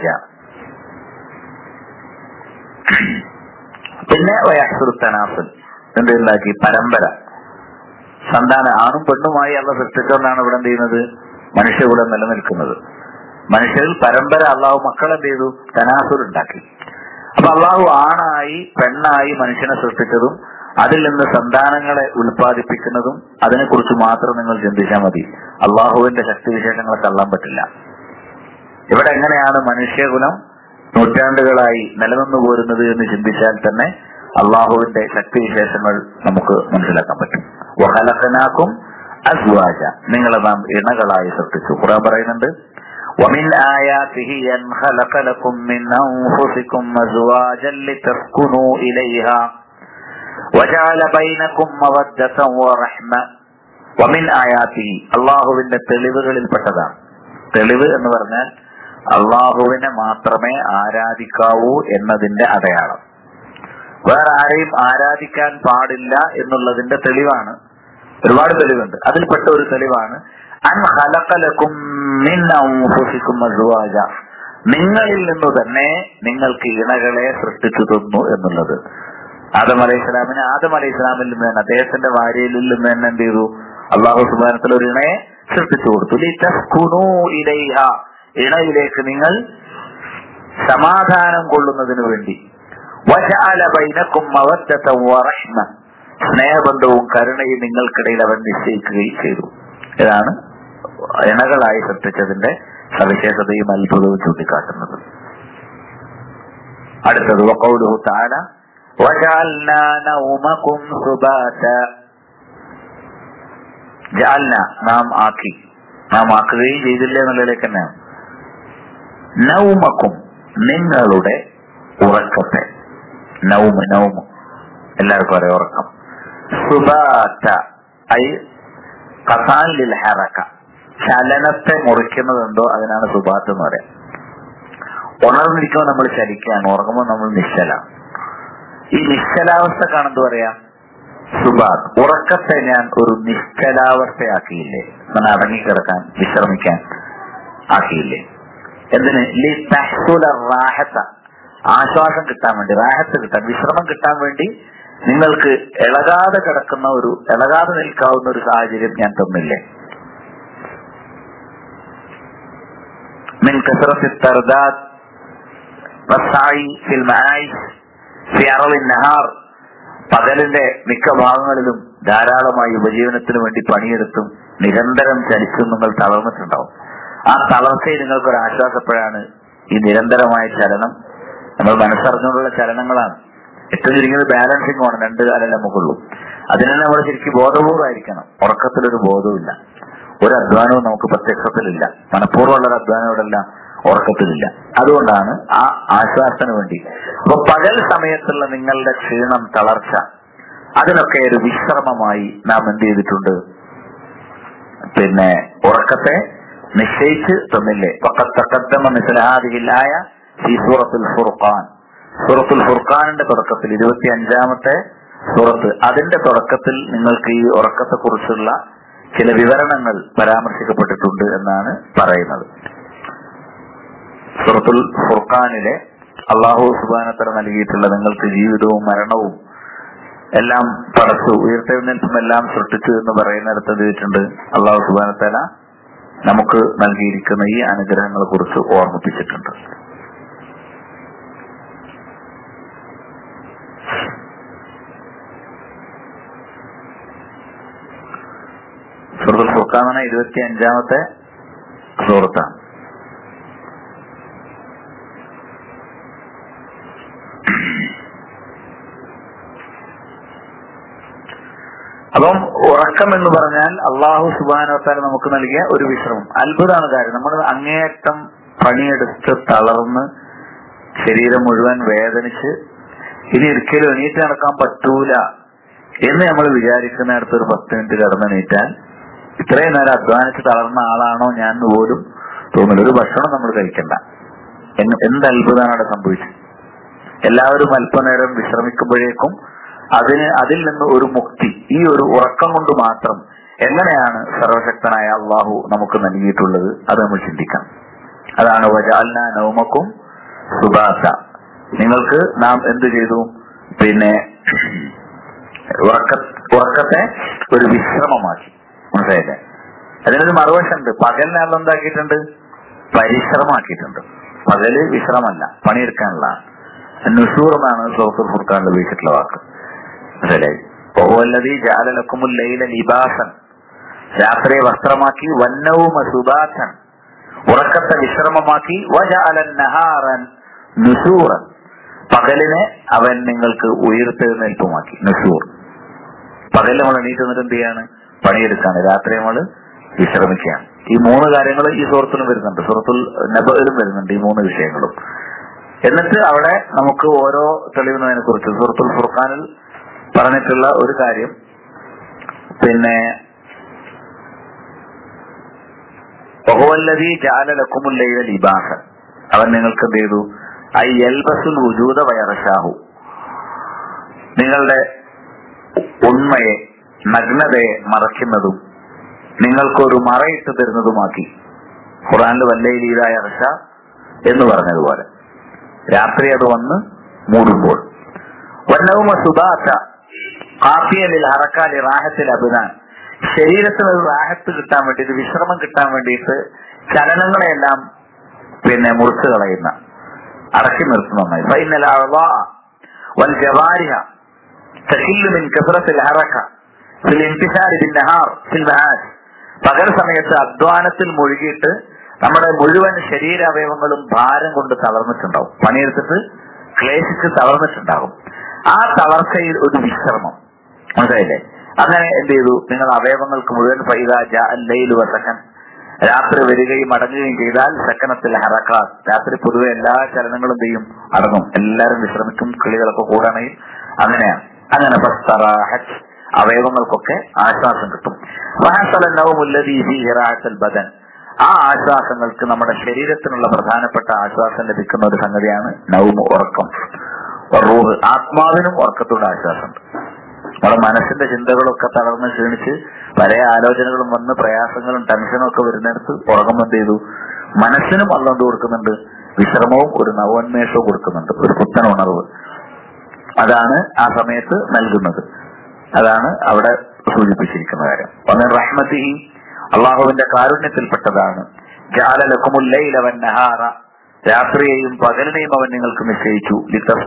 പിന്നെ വയസ്സുത്തനാസൻ എന്തുണ്ടാക്കി പരമ്പര സന്താന ആണും പെണ്ണുമായി അള്ള സൃഷ്ടിച്ചുകൊണ്ടാണ് ഇവിടെ എന്ത് ചെയ്യുന്നത് മനുഷ്യകുലം നിലനിൽക്കുന്നത് മനുഷ്യരിൽ പരമ്പര അള്ളാഹു മക്കൾ എന്ത് ചെയ്തു തനാസുർ ഉണ്ടാക്കി അപ്പൊ അള്ളാഹു ആണായി പെണ്ണായി മനുഷ്യനെ സൃഷ്ടിച്ചതും അതിൽ നിന്ന് സന്താനങ്ങളെ ഉൽപ്പാദിപ്പിക്കുന്നതും അതിനെക്കുറിച്ച് മാത്രം നിങ്ങൾ ചിന്തിച്ചാൽ മതി അള്ളാഹുവിന്റെ ശക്തിവിശേഷങ്ങളെ തള്ളാൻ പറ്റില്ല ഇവിടെ എങ്ങനെയാണ് മനുഷ്യകുലം നൂറ്റാണ്ടുകളായി നിലനിന്നു പോരുന്നത് എന്ന് ചിന്തിച്ചാൽ തന്നെ അള്ളാഹുവിന്റെ ശക്തിവിശേഷങ്ങൾ നമുക്ക് മനസ്സിലാക്കാൻ പറ്റും വഹലക്കനാക്കും അസ്വാജ നിങ്ങളെ നാം ഇണകളായി സൃഷ്ടിച്ചു ഖുറാൻ പറയുന്നുണ്ട് ومن آياته أن خلق لكم من أنفسكم أزواجا لتسكنوا إليها وجعل بينكم مودة ورحمة ومن آياته അള്ളാഹുവിന്റെ തെളിവുകളിൽ പെട്ടതാണ് തെളിവ് എന്ന് പറഞ്ഞാൽ അള്ളാഹുവിനെ മാത്രമേ ആരാധിക്കാവൂ എന്നതിന്റെ അടയാളം വേറെ ആരെയും ആരാധിക്കാൻ പാടില്ല എന്നുള്ളതിന്റെ തെളിവാണ് ഒരുപാട് തെളിവുണ്ട് അതിൽപ്പെട്ട ഒരു തെളിവാണ് അൻ ഹലക്കലക്കും മിന്നൗഫുസിക്കും അസുവാജ നിങ്ങളിൽ നിന്നു തന്നെ നിങ്ങൾക്ക് ഇണകളെ സൃഷ്ടിച്ചു തന്നു എന്നുള്ളത് ആദം അലൈഹി ഇസ്ലാമിന് ആദം അലൈഹി ഇസ്ലാമിൽ നിന്ന് തന്നെ അദ്ദേഹത്തിന്റെ ഭാര്യയിൽ നിന്ന് തന്നെ എന്ത് ചെയ്തു അള്ളാഹു സുബാനത്തിൽ ഒരു ഇണയെ സൃഷ്ടിച്ചു കൊടുത്തു ലിതസ്കുനൂ ഇലൈഹ ഇണയിലേക്ക് നിങ്ങൾ സമാധാനം കൊള്ളുന്നതിന് വേണ്ടി വജഅല ബൈനക്കും മവദ്ദത വറഹ്മ സ്നേഹബന്ധവും കരുണയും നിങ്ങൾക്കിടയിൽ അവൻ നിശ്ചയിക്കുകയും ചെയ്തു ഇതാണ് ഇണകളായി സൃഷ്ടിച്ചതിന്റെ സവിശേഷതയും അത്ഭുതവും ചൂണ്ടിക്കാട്ടുന്നത് അടുത്തത് വഖൗലുഹു തആല വജഅൽനാ നൗമകും സുബാത ജഅൽന നാം ആക്കി നാം ആക്കുകയും ചെയ്തില്ല എന്നുള്ളതിലേക്ക് തന്നെയാണ് നൗമക്കും നിങ്ങളുടെ ഉറക്കത്തെ നൗമ നൗമ എല്ലാവർക്കും അറിയാം ഉറക്കം സുബാത്ത ഐ കസാൻ ലിൽ ഹറക്ക ചലനത്തെ മുറിക്കുന്നതുണ്ടോ അതിനാണ് സുബാത്ത് എന്ന് പറയാം ഉണർന്നിരിക്കുമ്പോൾ നമ്മൾ ചലിക്കുകയാണ് ഉറങ്ങുമ്പോൾ നമ്മൾ നിശ്ചലാണ് ഈ നിശ്ചലാവസ്ഥ കാണുന്നത് പറയാം സുബാത്ത് ഉറക്കത്തെ ഞാൻ ഒരു നിശ്ചലാവസ്ഥയാക്കിയില്ലേ നമ്മൾ അടങ്ങിക്കിടക്കാൻ വിശ്രമിക്കാൻ ആക്കിയില്ലേ എന്തിന് ലി തഹ്സുല റാഹത്ത ആശ്വാസം കിട്ടാൻ വേണ്ടി റാഹത്ത് കിട്ടാൻ വിശ്രമം കിട്ടാൻ വേണ്ടി നിങ്ങൾക്ക് ഇളകാതെ കിടക്കുന്ന ഒരു ഇളകാതെ നിൽക്കാവുന്ന ഒരു സാഹചര്യം ഞാൻ തന്നില്ലേ من كثرة الترداد والسعي في المعايش في أرض النهار പകലിന്റെ മിക്ക ഭാഗങ്ങളിലും ധാരാളമായി ഉപജീവനത്തിന് വേണ്ടി പണിയെടുത്തും നിരന്തരം ചലിച്ചും നിങ്ങൾ തളർന്നിട്ടുണ്ടാവും ആ തളർച്ചയിൽ നിങ്ങൾക്ക് ഒരു ആശ്വാസപ്പോഴാണ് ഈ നിരന്തരമായ ചലനം നമ്മൾ മനസ്സറിഞ്ഞുകൊണ്ടുള്ള ചലനങ്ങളാണ് ഏറ്റവും ചുരുങ്ങിയത് ബാലൻസിങ് ആണ് രണ്ട് കാലം നമുക്കുള്ളൂ അതിനെ നമ്മൾ ശരിക്കും ബോധപൂർവമായിരിക്കണം ഉറക്കത്തിലൊരു ബോധവുമില്ല ഒരു അധ്വാനവും നമുക്ക് പ്രത്യക്ഷത്തിലില്ല മനഃപൂർവ്വമുള്ള ഒരു അധ്വാനം ഇവിടെല്ല ഉറക്കത്തിലില്ല അതുകൊണ്ടാണ് ആ ആശ്വാസത്തിന് വേണ്ടി അപ്പൊ പകൽ സമയത്തുള്ള നിങ്ങളുടെ ക്ഷീണം തളർച്ച അതിനൊക്കെ ഒരു വിശ്രമമായി നാം എന്ത് ചെയ്തിട്ടുണ്ട് പിന്നെ ഉറക്കത്തെ നിശ്ചയിച്ച് തന്നില്ലേ പക്കത്തക്കത്തമ മിസലഹാദിഹില്ലായ ഈ സൂറത്തുൽ ഫുർഖാൻ സൂറത്തുൽ ഫുർഖാനിന്റെ തുടക്കത്തിൽ ഇരുപത്തി അഞ്ചാമത്തെ സൂറത്ത് അതിന്റെ തുടക്കത്തിൽ നിങ്ങൾക്ക് ഈ ഉറക്കത്തെ കുറിച്ചുള്ള ചില വിവരണങ്ങൾ പരാമർശിക്കപ്പെട്ടിട്ടുണ്ട് എന്നാണ് പറയുന്നത് സുഹൃത്തുൽ ഫുർഖാനിലെ അള്ളാഹു സുബാനത്തര നൽകിയിട്ടുള്ള നിങ്ങൾക്ക് ജീവിതവും മരണവും എല്ലാം പടച്ചു ഉയർത്തെഴുന്നേൽപ്പും എല്ലാം സൃഷ്ടിച്ചു എന്ന് പറയുന്നിടത്ത് എഴുതിയിട്ടുണ്ട് അള്ളാഹു സുബാനത്തല നമുക്ക് നൽകിയിരിക്കുന്ന ഈ അനുഗ്രഹങ്ങളെ കുറിച്ച് ഓർമ്മിപ്പിച്ചിട്ടുണ്ട് സുഹൃത്തുൽ ഫുർഖാൻ എന്ന ഇരുപത്തി അഞ്ചാമത്തെ സുഹൃത്താണ് അപ്പം ഉറക്കം എന്ന് പറഞ്ഞാൽ അള്ളാഹു സുബാനോത്താല നമുക്ക് നൽകിയ ഒരു വിശ്രമം അത്ഭുതമാണ് കാര്യം നമ്മൾ അങ്ങേയറ്റം പണിയെടുത്ത് തളർന്ന് ശരീരം മുഴുവൻ വേദനിച്ച് ഇനി ഒരിക്കലും എണീറ്റ് നടക്കാൻ പറ്റൂല എന്ന് നമ്മൾ വിചാരിക്കുന്നിടത്ത് ഒരു പത്ത് മിനിറ്റ് കിടന്ന് നീറ്റാൽ ഇത്രയും നേരം അധ്വാനിച്ച് തളർന്ന ആളാണോ ഞാൻ എന്ന് പോലും തോന്നില്ല ഒരു ഭക്ഷണം നമ്മൾ കഴിക്കണ്ട എന്ന് എന്ത് അത്ഭുതമാണ് അവിടെ സംഭവിച്ചത് എല്ലാവരും അല്പനേരം വിശ്രമിക്കുമ്പോഴേക്കും അതിന് അതിൽ നിന്ന് ഒരു മുക്തി ഈ ഒരു ഉറക്കം കൊണ്ട് മാത്രം എങ്ങനെയാണ് സർവശക്തനായ അള്ളാഹു നമുക്ക് നൽകിയിട്ടുള്ളത് അത് നമ്മൾ ചിന്തിക്കണം അതാണ് വജാൽന നൗമക്കും സുബാസ നിങ്ങൾക്ക് നാം എന്ത് ചെയ്തു പിന്നെ ഉറക്ക ഉറക്കത്തെ ഒരു വിശ്രമമാക്കി മനസ്സിലായില്ലേ അതിനൊരു മറുവശമുണ്ട് പകലിനെ അല്ല എന്താക്കിയിട്ടുണ്ട് പരിശ്രമമാക്കിയിട്ടുണ്ട് പകല് വിശ്രമമല്ല പണിയെടുക്കാനുള്ളതാണ് നുഷൂർ എന്നാണ് സോഫർ ഫുർഖാനിൽ ഉപയോഗിച്ചിട്ടുള്ള വാക്ക് മനസ്സിലായി ഓല്ലതി ജാലലക്കുമുൽ ലൈല ലിബാസൻ രാത്രിയെ വസ്ത്രമാക്കി വന്നവും സുബാസൻ ഉറക്കത്തെ വിശ്രമമാക്കി വജാലൻ നഹാറൻ നുസൂറൻ പകലിനെ അവൻ നിങ്ങൾക്ക് ഉയർത്തെഴുന്നേൽപ്പുമാക്കി നുസൂർ പകലിൽ നമ്മൾ എണീറ്റ് നിന്നിട്ട് എന്ത് ചെയ്യാണ് പണിയെടുക്കാണ് രാത്രി നമ്മൾ വിശ്രമിക്കുകയാണ് ഈ മൂന്ന് കാര്യങ്ങൾ ഈ സുഹൃത്തിലും വരുന്നുണ്ട് സുഹൃത്തുൽ നബയിലും വരുന്നുണ്ട് ഈ മൂന്ന് വിഷയങ്ങളും എന്നിട്ട് അവിടെ നമുക്ക് ഓരോ തെളിവുന്നതിനെ കുറിച്ച് സുഹൃത്തുൽ ഫുർഖാനിൽ പറഞ്ഞിട്ടുള്ള ഒരു കാര്യം പിന്നെ ബഹുവല്ലതി ജാലലക്കുമുല്ലയിലെ ലിബാസ അവൻ നിങ്ങൾക്ക് എന്ത് ചെയ്തു ഐ എൽബസുൽ വുജൂദ വയറഷാഹു നിങ്ങളുടെ ഉണ്മയെ നഗ്നതയെ മറയ്ക്കുന്നതും നിങ്ങൾക്കൊരു മറയിട്ട് തരുന്നതുമാക്കി ഖുറാനിൽ വല്ലയിലീതായ അർഷ എന്ന് പറഞ്ഞതുപോലെ രാത്രി അത് വന്ന് മൂടുമ്പോൾ വന്നവുമ സുബാത്ത കാപ്പിയലിൽ ഹറക്കാലി റാഹത്തിൽ അഭിനാൻ ശരീരത്തിന് ഒരു റാഹത്ത് കിട്ടാൻ വേണ്ടിയിട്ട് വിശ്രമം കിട്ടാൻ വേണ്ടിയിട്ട് ചലനങ്ങളെയെല്ലാം പിന്നെ മുറിച്ചു കളയുന്ന അടക്കി നിർത്തുന്ന ഫൈനൽ വൽ ജവാരിഹ തഹില്ലു മിൻ കസറത്തിൽ ഹറക്ക ഫിൽ ഇന്തിസാരി ബിൻ നഹാർ ഫിൽ മഹാജ് പകൽ സമയത്ത് അധ്വാനത്തിൽ മുഴുകിയിട്ട് നമ്മുടെ മുഴുവൻ ശരീരാവയവങ്ങളും ഭാരം കൊണ്ട് തളർന്നിട്ടുണ്ടാവും പണിയെടുത്തിട്ട് ക്ലേശിച്ച് തളർന്നിട്ടുണ്ടാകും ആ തളർച്ചയിൽ ഒരു വിശ്രമം മനസ്സിലായില്ലേ അങ്ങനെ എന്ത് ചെയ്തു നിങ്ങൾ അവയവങ്ങൾക്ക് മുഴുവൻ ഫൈദു വസക്കൻ രാത്രി വരികയും അടങ്ങുകയും ചെയ്താൽ സക്കനത്തിൽ ഹറക്കാസ് രാത്രി പൊതുവെ എല്ലാ ചലനങ്ങളും ചെയ്യും അടങ്ങും എല്ലാവരും വിശ്രമിക്കും കിളികളൊക്കെ കൂടണയും അങ്ങനെയാണ് അങ്ങനെ ഫസ്തറാഹത്ത് അവയവങ്ങൾക്കൊക്കെ ആശ്വാസം കിട്ടും ബദൻ ആ ആശ്വാസങ്ങൾക്ക് നമ്മുടെ ശരീരത്തിനുള്ള പ്രധാനപ്പെട്ട ആശ്വാസം ലഭിക്കുന്ന ഒരു സംഗതിയാണ് നൗമ് ഉറക്കം റൂഹ് ആത്മാവിനും ഉറക്കത്തോടെ ആശ്വാസമുണ്ട് നമ്മുടെ മനസ്സിന്റെ ചിന്തകളൊക്കെ തളർന്ന് ക്ഷീണിച്ച് പല ആലോചനകളും വന്ന് പ്രയാസങ്ങളും ടെൻഷനും ഒക്കെ വരുന്നിടത്ത് ഉറക്കം എന്ത് ചെയ്തു മനസ്സിനും അല്ലോണ്ട് കൊടുക്കുന്നുണ്ട് വിശ്രമവും ഒരു നവോന്മേഷവും കൊടുക്കുന്നുണ്ട് ഒരു പുത്തൻ ഉണർവ് അതാണ് ആ സമയത്ത് നൽകുന്നത് അതാണ് അവിടെ സൂചിപ്പിച്ചിരിക്കുന്ന കാര്യം ഒന്ന് റഹ്മത്തിഹി അള്ളാഹുവിന്റെ കാരുണ്യത്തിൽപ്പെട്ടതാണ് ജാലലക്കുമുല്ലയിലവൻ നഹാറ രാത്രിയെയും പകലിനെയും അവൻ നിങ്ങൾക്ക് നിശ്ചയിച്ചു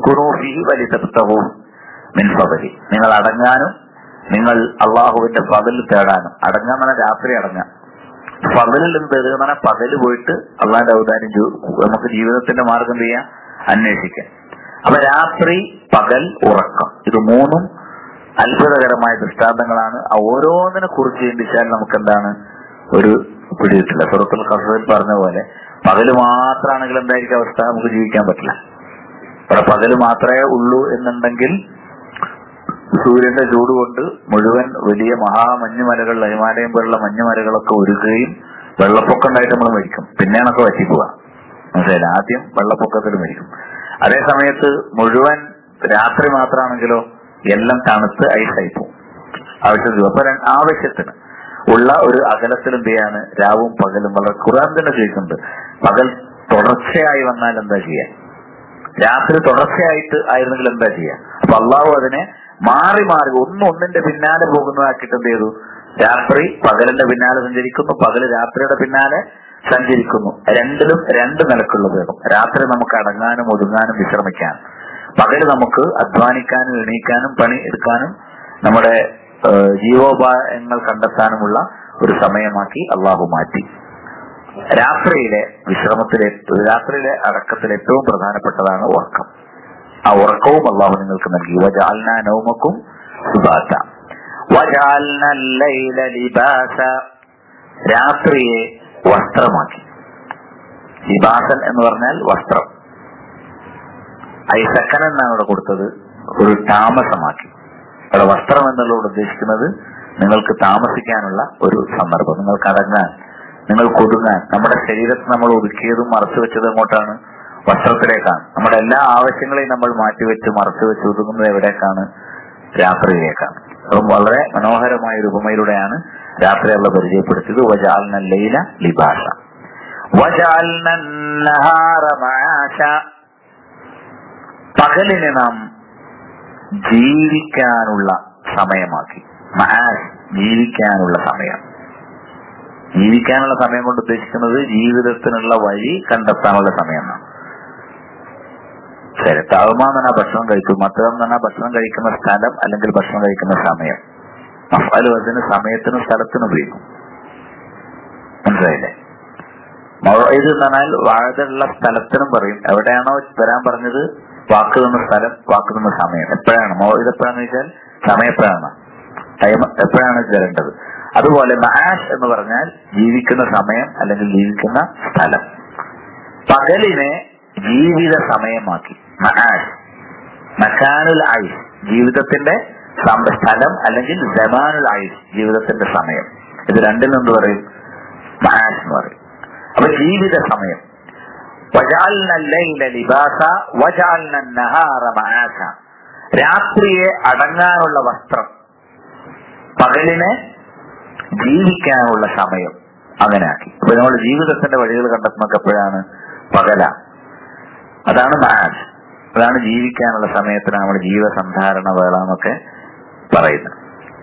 മിൻഫബലി നിങ്ങൾ അടങ്ങാനും നിങ്ങൾ അള്ളാഹുവിന്റെ പകൽ തേടാനും അടങ്ങാൻ പറഞ്ഞാൽ രാത്രി അടങ്ങാം പകലിൽ നിന്ന് തേടുക എന്ന് പറഞ്ഞാൽ പകല് പോയിട്ട് അള്ളാഹിന്റെ ഔദാര്യം നമുക്ക് ജീവിതത്തിന്റെ മാർഗം ചെയ്യാൻ അന്വേഷിക്കാം അപ്പൊ രാത്രി പകൽ ഉറക്കം ഇത് മൂന്നും അത്ഭുതകരമായ ദൃഷ്ടാന്തങ്ങളാണ് ആ ഓരോന്നിനെ കുറിച്ച് ചിന്തിച്ചാൽ നമുക്ക് എന്താണ് ഒരു പിടിയിട്ടില്ല സുഹൃത്തുൽ കസറിൽ പറഞ്ഞ പോലെ പകല് മാത്രമാണെങ്കിൽ എന്തായിരിക്കും അവസ്ഥ നമുക്ക് ജീവിക്കാൻ പറ്റില്ല ഇവിടെ പകല് മാത്രമേ ഉള്ളൂ എന്നുണ്ടെങ്കിൽ സൂര്യന്റെ ചൂട് കൊണ്ട് മുഴുവൻ വലിയ മഹാമഞ്ഞുമലകൾ ഹിമാലയം പോലുള്ള മഞ്ഞുമലകളൊക്കെ ഒരുക്കുകയും വെള്ളപ്പൊക്കം ഉണ്ടായിട്ട് നമ്മൾ മരിക്കും പിന്നെയാണൊക്കെ വറ്റിക്കുക മനസ്സിലായില്ല ആദ്യം വെള്ളപ്പൊക്കത്തിൽ മരിക്കും അതേ സമയത്ത് മുഴുവൻ രാത്രി മാത്രമാണെങ്കിലോ എല്ലാം തണുത്ത് ഐസായി പോകും ആവശ്യത്തിന് അപ്പൊ ആവശ്യത്തിന് ഉള്ള ഒരു അകലത്തിൽ എന്ത് ചെയ്യാണ് രാവും പകലും വളരെ ഖുറാൻ തന്നെ ചോദിക്കുന്നുണ്ട് പകൽ തുടർച്ചയായി വന്നാൽ എന്താ ചെയ്യാ രാത്രി തുടർച്ചയായിട്ട് ആയിരുന്നെങ്കിൽ എന്താ ചെയ്യാ അപ്പൊ അള്ളാഹു അതിനെ മാറി മാറി ഒന്നും ഒന്നിന്റെ പിന്നാലെ പോകുന്നതാക്കിയിട്ട് എന്ത് ചെയ്തു രാത്രി പകലിന്റെ പിന്നാലെ സഞ്ചരിക്കുന്നു പകല് രാത്രിയുടെ പിന്നാലെ സഞ്ചരിക്കുന്നു രണ്ടിലും രണ്ട് നിലക്കുള്ള ഉപയോഗം രാത്രി നമുക്ക് അടങ്ങാനും ഒതുങ്ങാനും വിശ്രമിക്കാനും പകല് നമുക്ക് അധ്വാനിക്കാനും എണീക്കാനും പണി എടുക്കാനും നമ്മുടെ ഏഹ്, ജീവോപായങ്ങൾ കണ്ടെത്താനുമുള്ള ഒരു സമയമാക്കി അള്ളാഹു മാറ്റി രാത്രിയിലെ വിശ്രമത്തിലെ രാത്രിയിലെ അടക്കത്തിൽ ഏറ്റവും പ്രധാനപ്പെട്ടതാണ് ഉറക്കം ആ ഉറക്കവും അള്ളാഹു നിങ്ങൾക്ക് നൽകി വജാൽന നൗമക്കും സുബാസ വജാൽന ലൈല ലിബാസ രാത്രിയെ വസ്ത്രമാക്കി ലിബാസൻ എന്ന് പറഞ്ഞാൽ വസ്ത്രം ഐസക്കൻ എന്നാണ് ഇവിടെ കൊടുത്തത് ഒരു താമസമാക്കി ഇവിടെ വസ്ത്രം എന്നുള്ളത് ഉദ്ദേശിക്കുന്നത് നിങ്ങൾക്ക് താമസിക്കാനുള്ള ഒരു സന്ദർഭം നിങ്ങൾക്ക് അടങ്ങാൻ നിങ്ങൾക്ക് ഒതുങ്ങാൻ നമ്മുടെ ശരീരത്തിൽ നമ്മൾ ഒതുക്കിയതും മറച്ചു വെച്ചതും എങ്ങോട്ടാണ് വസ്ത്രത്തിലേക്കാണ് നമ്മുടെ എല്ലാ ആവശ്യങ്ങളെയും നമ്മൾ മാറ്റിവെച്ച് മറച്ചു വെച്ച് ഒതുങ്ങുന്നത് എവിടേക്കാണ് രാത്രിയിലേക്കാണ് അപ്പം വളരെ മനോഹരമായ ഒരു ഉപമയിലൂടെയാണ് രാത്രിയുള്ള പരിചയപ്പെടുത്തിയത് വജാൽന ലൈല ലിബാഷ വജാൽന നഹാറ മആശ പകലിനെ നാം ജീവിക്കാനുള്ള സമയമാക്കി മഹാസ് ജീവിക്കാനുള്ള സമയം ജീവിക്കാനുള്ള സമയം കൊണ്ട് ഉദ്ദേശിക്കുന്നത് ജീവിതത്തിനുള്ള വഴി കണ്ടെത്താനുള്ള സമയമാണ് ശരി തവമ എന്ന് പറഞ്ഞാൽ ഭക്ഷണം കഴിക്കും മറ്റം എന്ന് പറഞ്ഞാൽ ഭക്ഷണം കഴിക്കുന്ന സ്ഥലം അല്ലെങ്കിൽ ഭക്ഷണം കഴിക്കുന്ന സമയം മഫാലു അതിന് സമയത്തിനും സ്ഥലത്തിനും ഉപയോഗിക്കും മനസ്സിലായില്ലേ മൗഇദ് എന്ന് പറഞ്ഞാൽ വാഴതുള്ള സ്ഥലത്തിനും പറയും എവിടെയാണോ വരാൻ പറഞ്ഞത് വാക്ക് നിന്ന സ്ഥലം വാക്ക് നിന്ന സമയം എപ്പോഴാണ് മൗഇദ് എപ്പോഴാന്ന് വെച്ചാൽ സമയം എപ്പോഴാണ് ടൈം എപ്പോഴാണ് വരേണ്ടത് അതുപോലെ മഹാഷ് എന്ന് പറഞ്ഞാൽ ജീവിക്കുന്ന സമയം അല്ലെങ്കിൽ ജീവിക്കുന്ന സ്ഥലം പകലിനെ ജീവിത സമയമാക്കി മഹാഷ് മക്കാനുൽ ആയുഷ് ജീവിതത്തിന്റെ സം- സ്ഥലം അല്ലെങ്കിൽ ജമാനുൽ ആയുഷ് ജീവിതത്തിന്റെ സമയം ഇത് രണ്ടിൽ നിന്ന് പറയും മഹാഷ് എന്ന് പറയും അപ്പൊ ജീവിത സമയം വജാൽന ലൈല ലിബാസ വജാൽന നഹാറ മആസ രാത്രിയെ അടങ്ങാനുള്ള വസ്ത്രം പകലിനെ ജീവിക്കാനുള്ള സമയം അങ്ങനെ ആക്കി അപ്പൊ നമ്മൾ ജീവിതത്തിന്റെ വഴികൾ കണ്ടെത്തുന്നൊക്കെ എപ്പോഴാണ് പകല അതാണ് മാഷ് അതാണ് ജീവിക്കാനുള്ള സമയത്തിന് നമ്മൾ ജീവസന്ധാരണ വേള എന്നൊക്കെ പറയുന്നത്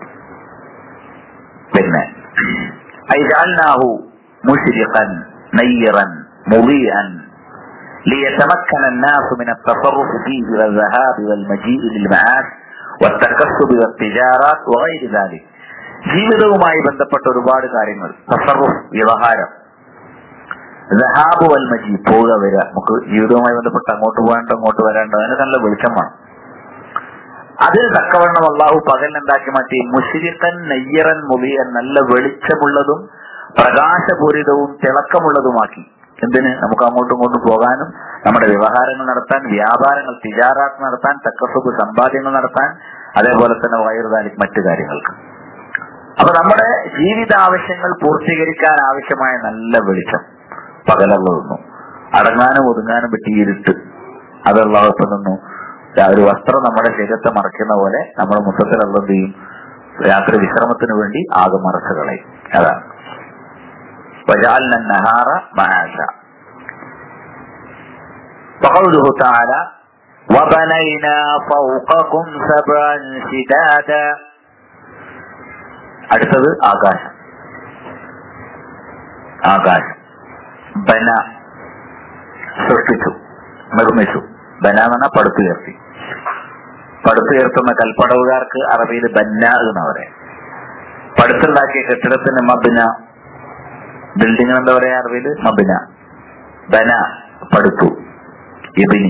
പിന്നെ ഐജാൽനാഹു മുഷ്രിഖൻ നയ്യറൻ മുളിയൻ ليتمكن الناس من التصرف فيه والذهاب والمجيء للمعاش والتكسب والتجارات وغير ذلك ജീവിതവുമായി ബന്ധപ്പെട്ട ഒരുപാട് കാര്യങ്ങൾ തസറുഫ് വ്യവഹാരം ദഹാബ് വൽ മജി പോവുക വരിക നമുക്ക് ജീവിതവുമായി ബന്ധപ്പെട്ട് അങ്ങോട്ട് പോകാണ്ട് അങ്ങോട്ട് വരാണ്ട് അതിന് നല്ല വെളിച്ചം വേണം അതിന് തക്കവണ്ണം അള്ളാഹു പകൽ എന്താക്കി മാറ്റി മുഷിരിക്കൻ നെയ്യറൻ മുലിയൻ നല്ല വെളിച്ചമുള്ളതും പ്രകാശപൂരിതവും തിളക്കമുള്ളതുമാക്കി എന്തിന് നമുക്ക് അങ്ങോട്ടും ഇങ്ങോട്ടും പോകാനും നമ്മുടെ വ്യവഹാരങ്ങൾ നടത്താൻ വ്യാപാരങ്ങൾ തിജാറാത്ത് നടത്താൻ തക്കസുഖ് സമ്പാദ്യങ്ങൾ നടത്താൻ അതേപോലെ തന്നെ വയറുതാലിക് മറ്റു കാര്യങ്ങൾക്ക് അപ്പൊ നമ്മുടെ ജീവിതാവശ്യങ്ങൾ പൂർത്തീകരിക്കാൻ ആവശ്യമായ നല്ല വെളിച്ചം പകലുള്ള നിന്നു അടങ്ങാനും ഒതുങ്ങാനും പറ്റിയ ഇരുട്ട് അതുള്ളപ്പം നിന്നു ഒരു വസ്ത്രം നമ്മുടെ ശരീരത്തെ മറയ്ക്കുന്ന പോലെ നമ്മൾ മൊത്തത്തിൽ എന്ത് ചെയ്യും രാത്രി വിശ്രമത്തിന് വേണ്ടി ആകെ മറച്ചു കളയും അതാണ് وجعلنا النهار معاشا وقوله تعالى وبنينا فوقكم سبعا شدادا അടുത്തത് ആകാശം ആകാശം ബന സൃഷ്ടിച്ചു നിർമ്മിച്ചു ബന എന്ന് പറഞ്ഞാൽ പടുത്തുയർത്തി പടുത്തുയർത്തുന്ന കൽപ്പടവുകാർക്ക് അറബിയിൽ ബന്ന എന്ന് പറയാം പടുത്തുണ്ടാക്കിയ കെട്ടിടത്തിന് മബിന ബിൽഡിംഗ് എന്താ പറയാ അറബിയിൽ മബിന ബന പടുത്തു ഇബിനി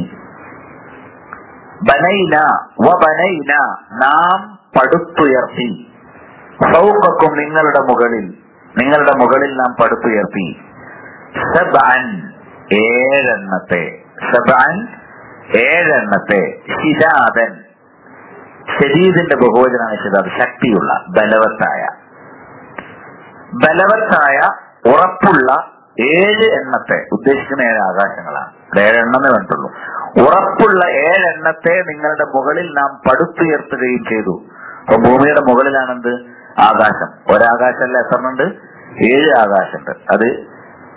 ബനൈന വ ബനൈന നാം പടുത്തുയർത്തി സൗഖക്കും നിങ്ങളുടെ മുകളിൽ നിങ്ങളുടെ മുകളിൽ നാം പടുത്തുയർത്തി സബാൻ ഏഴെണ്ണത്തെ സബാൻ ഏഴെണ്ണത്തെ ശിതാദൻ ശരീരത്തിന്റെ ബഹുവചനാണ് ശിതാദ് ശക്തിയുള്ള ബലവത്തായ ബലവത്തായ ഉറപ്പുള്ള ഏഴ് എണ്ണത്തെ ഉദ്ദേശിക്കുന്ന ഏഴ് ആകാശങ്ങളാണ് ഇവിടെ ഏഴെണ്ണമെന്ന് വേണ്ടുള്ളൂ ഉറപ്പുള്ള ഏഴെണ്ണത്തെ നിങ്ങളുടെ മുകളിൽ നാം പടുത്തുയർത്തുകയും ചെയ്തു അപ്പൊ ഭൂമിയുടെ മുകളിലാണെന്ത് ആകാശം ഒരാകാശമല്ല എത്രണ്ണുണ്ട് ഏഴ് ആകാശമുണ്ട് അത്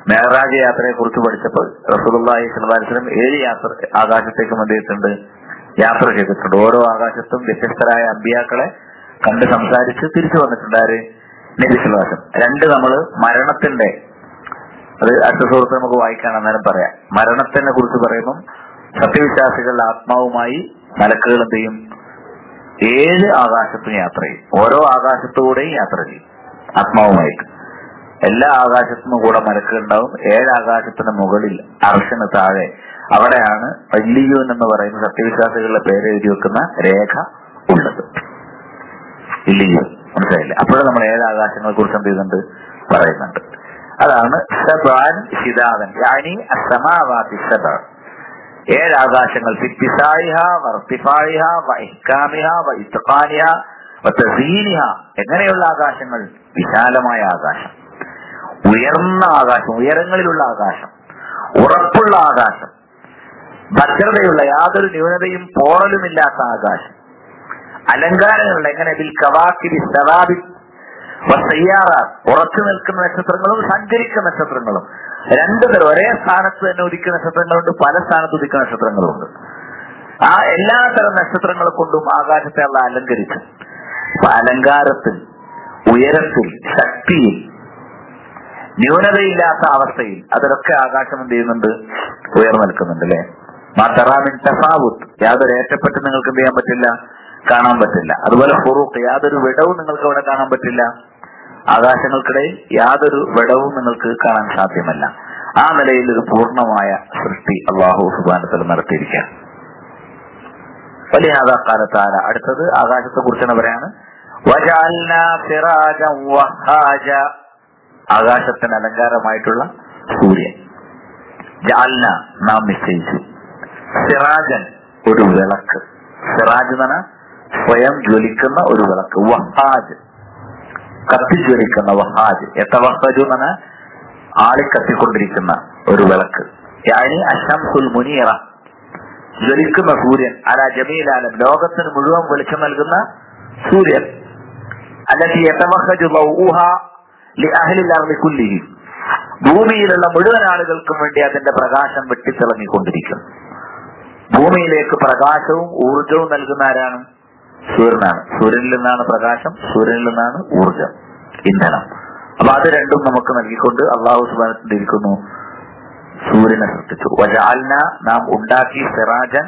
മേഹറാജ് യാത്രയെ കുറിച്ച് പഠിച്ചപ്പോൾ റസൂലുള്ളാഹി സ്വല്ലല്ലാഹു അലൈഹി വസല്ലം ഏഴ് യാത്ര ആകാശത്തേക്ക് എന്ത് ചെയ്തിട്ടുണ്ട് യാത്ര ചെയ്തിട്ടുണ്ട് ഓരോ ആകാശത്തും വ്യത്യസ്തരായ അമ്പിയാക്കളെ കണ്ട് സംസാരിച്ച് തിരിച്ചു വന്നിട്ടുണ്ട് ആര് നബി സ്വല്ലല്ലാഹു അലൈഹി വസല്ലം രണ്ട് നമ്മള് മരണത്തിന്റെ അത് അടുത്ത സുഹൃത്ത് നമുക്ക് വായിക്കാൻ അന്നേരം പറയാം മരണത്തിനെ കുറിച്ച് പറയുമ്പോൾ സത്യവിശ്വാസികളുടെ ആത്മാവുമായി മലക്കുകൾ എന്ത് ചെയ്യും ഏഴ് ആകാശത്തും യാത്ര ചെയ്യും ഓരോ ആകാശത്തുകൂടെയും യാത്ര ചെയ്യും ആത്മാവുമായിട്ട് എല്ലാ ആകാശത്തിനും കൂടെ മലക്കുകൾ ഉണ്ടാവും ഏഴ് ആകാശത്തിന് മുകളിൽ അർഷന് താഴെ അവിടെയാണ് വല്ലിയൂൻ എന്ന് പറയുന്ന സത്യവിശ്വാസികളുടെ പേര് എഴുതി വെക്കുന്ന രേഖ ഉള്ളത് ഇല്ലിയൂൻ മനസ്സിലായില്ലേ അപ്പോഴും നമ്മൾ ഏഴ് ആകാശങ്ങളെ കുറിച്ച് എന്ത് ചെയ്യുന്നുണ്ട് പറയുന്നുണ്ട് അതാണ് സബാൻ ഷിദാവൻ യാനി അസമാവാതി സബാൻ ഏഴ് ആകാശങ്ങൾ ഫിത്തിസായിഹ വർത്തിഫായിഹ വൈക്കാമിഹ വൈത്തഖാനിഹ വതസീനിഹ എങ്ങനെയുള്ള ആകാശങ്ങൾ വിശാലമായ ആകാശം ഉയർന്ന ആകാശം ഉയരങ്ങളിലുള്ള ആകാശം ഉറപ്പുള്ള ആകാശം ഭദ്രതയുള്ള യാതൊരു ന്യൂനതയും പോറലുമില്ലാത്ത ആകാശം അലങ്കാരങ്ങളുള്ള എങ്ങനെ ബിൽ കവാക്കിബി സവാബി വസയ്യാറാത്ത് ഉറച്ചു നിൽക്കുന്ന നക്ഷത്രങ്ങളും സഞ്ചരിക്കുന്ന നക്ഷത്രങ്ങളും രണ്ടു തരം ഒരേ സ്ഥാനത്ത് തന്നെ ഉദിക്കുന്ന നക്ഷത്രങ്ങളുണ്ട് പല സ്ഥാനത്ത് ഉദിക്കുന്ന നക്ഷത്രങ്ങളുണ്ട് ആ എല്ലാ തരം നക്ഷത്രങ്ങളെ കൊണ്ടും ആകാശത്തെ അള്ള അലങ്കരിച്ചു അപ്പൊ അലങ്കാരത്തിൽ ഉയരത്തിൽ ശക്തിയിൽ ന്യൂനതയില്ലാത്ത അവസ്ഥയിൽ അതിലൊക്കെ ആകാശം എന്ത് ചെയ്യുന്നുണ്ട് ഉയർന്നു നിൽക്കുന്നുണ്ട് അല്ലെ മാത്രാമിൻ തഫാവുത്ത് യാതൊരു ഏറ്റപ്പെട്ട് നിങ്ങൾക്ക് എന്ത് ചെയ്യാൻ പറ്റില്ല കാണാൻ പറ്റില്ല അതുപോലെ ഫുറൂഖ് യാതൊരു വിടവും നിങ്ങൾക്ക് അവിടെ കാണാൻ പറ്റില്ല ആകാശങ്ങൾക്കിടയിൽ യാതൊരു വിടവും നിങ്ങൾക്ക് കാണാൻ സാധ്യമല്ല ആ നിലയിൽ ഒരു പൂർണ്ണമായ സൃഷ്ടി അള്ളാഹു സുബാനത്തിൽ നടത്തിയിരിക്കാൻ വലിയ കാലത്താല അടുത്തത് ആകാശത്തെ കുറിച്ചാണ് പറയാണ് വജഅൽനാ സിറാജൻ വഹാജ ആകാശത്തിന് അലങ്കാരമായിട്ടുള്ള സൂര്യൻ ജാൽന നാം നിശ്ചയിച്ചു സിറാജൻ ഒരു വിളക്ക് സിറാജ് എന്ന് പറഞ്ഞാൽ സ്വയം ജ്വലിക്കുന്ന ഒരു വിളക്ക് വഹാജ് കത്തിജ്വലിക്കുന്ന വഹാജ് എത്തവഹജു എന്ന് പറഞ്ഞാൽ ആളിക്കത്തിക്കൊണ്ടിരിക്കുന്ന ഒരു വിളക്ക് യാനി അഷംസുൽ മുനീറ ജ്വലിക്കുന്ന സൂര്യൻ അല ജമീലാലം ലോകത്തിന് മുഴുവൻ വെളിച്ചം നൽകുന്ന സൂര്യൻ അല്ലെങ്കിൽ യതവഹജു ളൗഹ ലിഅഹ്ലിൽ അർളി കുല്ലിഹി ഭൂമിയിലുള്ള മുഴുവൻ ആളുകൾക്കും വേണ്ടി അതിന്റെ പ്രകാശം വെട്ടിത്തിളങ്ങിക്കൊണ്ടിരിക്കും ഭൂമിയിലേക്ക് പ്രകാശവും ഊർജവും നൽകുന്ന ആരാണ് സൂര്യനാണ് സൂര്യനിൽ നിന്നാണ് പ്രകാശം സൂര്യനിൽ നിന്നാണ് ഊർജം ഇന്ധനം അപ്പൊ അത് രണ്ടും നമുക്ക് നൽകിക്കൊണ്ട് അള്ളാഹു സുബാനത്തിരിക്കുന്നു സൂര്യനെ സൃഷ്ടിച്ചു വജാൽന നാം ഉണ്ടാക്കി സിറാജൻ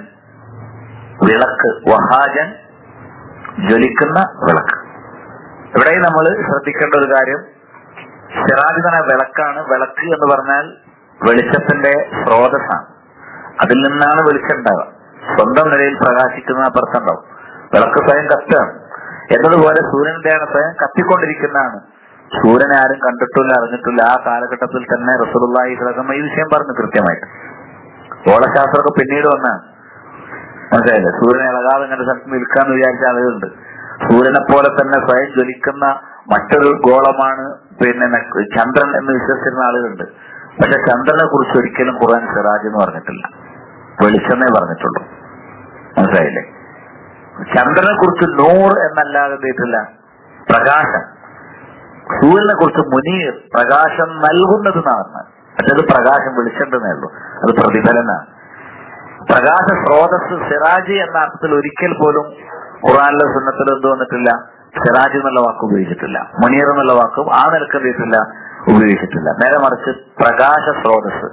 വിളക്ക് വഹാജൻ ജ്വലിക്കുന്ന വിളക്ക് ഇവിടെ നമ്മൾ ശ്രദ്ധിക്കേണ്ട ഒരു കാര്യം സിറാജ് എന്ന വിളക്കാണ് വിളക്ക് എന്ന് പറഞ്ഞാൽ വെളിച്ചത്തിന്റെ സ്രോതസ്സാണ് അതിൽ നിന്നാണ് വെളിച്ചം ഉണ്ടാവുക സ്വന്തം നിലയിൽ പ്രകാശിക്കുന്ന അപ്പുറത്തുണ്ടാവും വിളക്ക് സ്വയം കത്താണ് എന്നതുപോലെ സൂര്യന്റെയാണ് സ്വയം കത്തിക്കൊണ്ടിരിക്കുന്നതാണ് സൂര്യനെ ആരും കണ്ടിട്ടില്ല അറിഞ്ഞിട്ടില്ല ആ കാലഘട്ടത്തിൽ തന്നെ റസൂലുള്ളാഹി സ്വലം ഈ വിഷയം പറഞ്ഞു കൃത്യമായിട്ട് ഗോളശാസ്ത്രമൊക്കെ പിന്നീട് വന്നാണ് മനസ്സിലായില്ലേ സൂര്യനെ ഇളകാതെ ഇങ്ങനെ സ്ഥലത്ത് നിൽക്കാന്ന് വിചാരിച്ച ആളുകളുണ്ട് സൂര്യനെ പോലെ തന്നെ സ്വയം ജ്വലിക്കുന്ന മറ്റൊരു ഗോളമാണ് പിന്നെ ന- ചന്ദ്രൻ എന്ന് വിശ്വസിച്ചിരുന്ന ആളുകളുണ്ട് പക്ഷെ ചന്ദ്രനെ കുറിച്ച് ഒരിക്കലും ഖുർആൻ സിറാജ് എന്ന് പറഞ്ഞിട്ടില്ല വെളിച്ചെന്നേ പറഞ്ഞിട്ടുള്ളൂ മനസ്സിലായില്ലേ ചന്ദ്രനെ കുറിച്ച് നൂർ എന്നല്ലാതെ എന്തിട്ടില്ല പ്രകാശം സൂര്യനെ കുറിച്ച് മുനീർ പ്രകാശം നൽകുന്നത് എന്നാണ് മറ്റേത് പ്രകാശം വിളിച്ചിട്ടുന്നേ ഉള്ളൂ അത് പ്രതിഫലനാണ് പ്രകാശ സ്രോതസ് സിറാജ് എന്ന അർത്ഥത്തിൽ ഒരിക്കൽ പോലും ഖുറാനിലെ സുന്നത്തിൽ എന്ത് വന്നിട്ടില്ല സിറാജ് എന്നുള്ള വാക്ക് ഉപയോഗിച്ചിട്ടില്ല മുനീർ എന്നുള്ള വാക്കും ആ നിലക്ക് എന്ത് ചെയ്തിട്ടില്ല ഉപയോഗിച്ചിട്ടില്ല നേരെ മറിച്ച് പ്രകാശ സ്രോതസ്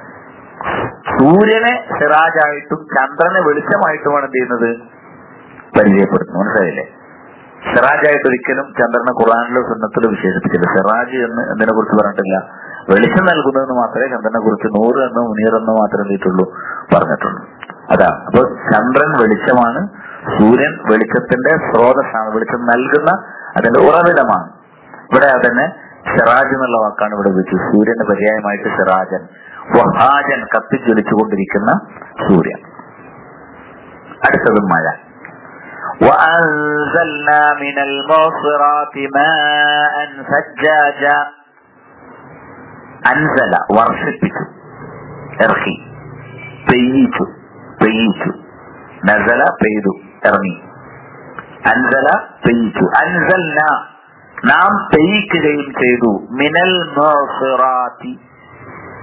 സൂര്യനെ സിറാജായിട്ടും ചന്ദ്രനെ വെളിച്ചമായിട്ടുമാണ് എന്ത് ചെയ്യുന്നത് പരിചയപ്പെടുത്തുന്നത് മനസ്സിലായില്ലേ സിറാജായിട്ട് ഒരിക്കലും ചന്ദ്രനെ ഖുറാനിലോ സുന്നത്തിലോ വിശേഷിപ്പിച്ചില്ല സിറാജ് എന്ന് എന്തിനെ കുറിച്ച് പറഞ്ഞിട്ടില്ല വെളിച്ചം നൽകുന്നതെന്ന് മാത്രമേ ചന്ദ്രനെ കുറിച്ച് നൂറ് എന്നോ മുനീർ എന്നോ മാത്രമേ എന്തിട്ടുള്ളൂ പറഞ്ഞിട്ടുള്ളൂ അതാ അപ്പൊ ചന്ദ്രൻ വെളിച്ചമാണ് സൂര്യൻ വെളിച്ചത്തിന്റെ സ്രോതസ്സാണ് വെളിച്ചം നൽകുന്ന അതിന്റെ ഉറവിടമാണ് ഇവിടെ അതന്നെ സിറാജ് എന്നുള്ള വാക്കാണ് ഇവിടെ ഉപയോഗിച്ചത് സൂര്യന്റെ പര്യായമായിട്ട് സിറാജൻ വഹാജൻ കത്തിജ്വലിച്ചുകൊണ്ടിരിക്കുന്ന സൂര്യൻ അടുത്തത് മഴ وأنزلنا من المعصرات ماء ثجاجا അൻസല വർഷിപ്പിച്ചു ഇറക്കി പെയ്യിച്ചു പെയ്യിച്ചു നസല പെയ്തു ഇറങ്ങി അൻസല പെയ്യിച്ചു അൻസൽന നാം പെയ്യിക്കുകയും ചെയ്തു മിനൽ മോസിറാത്തി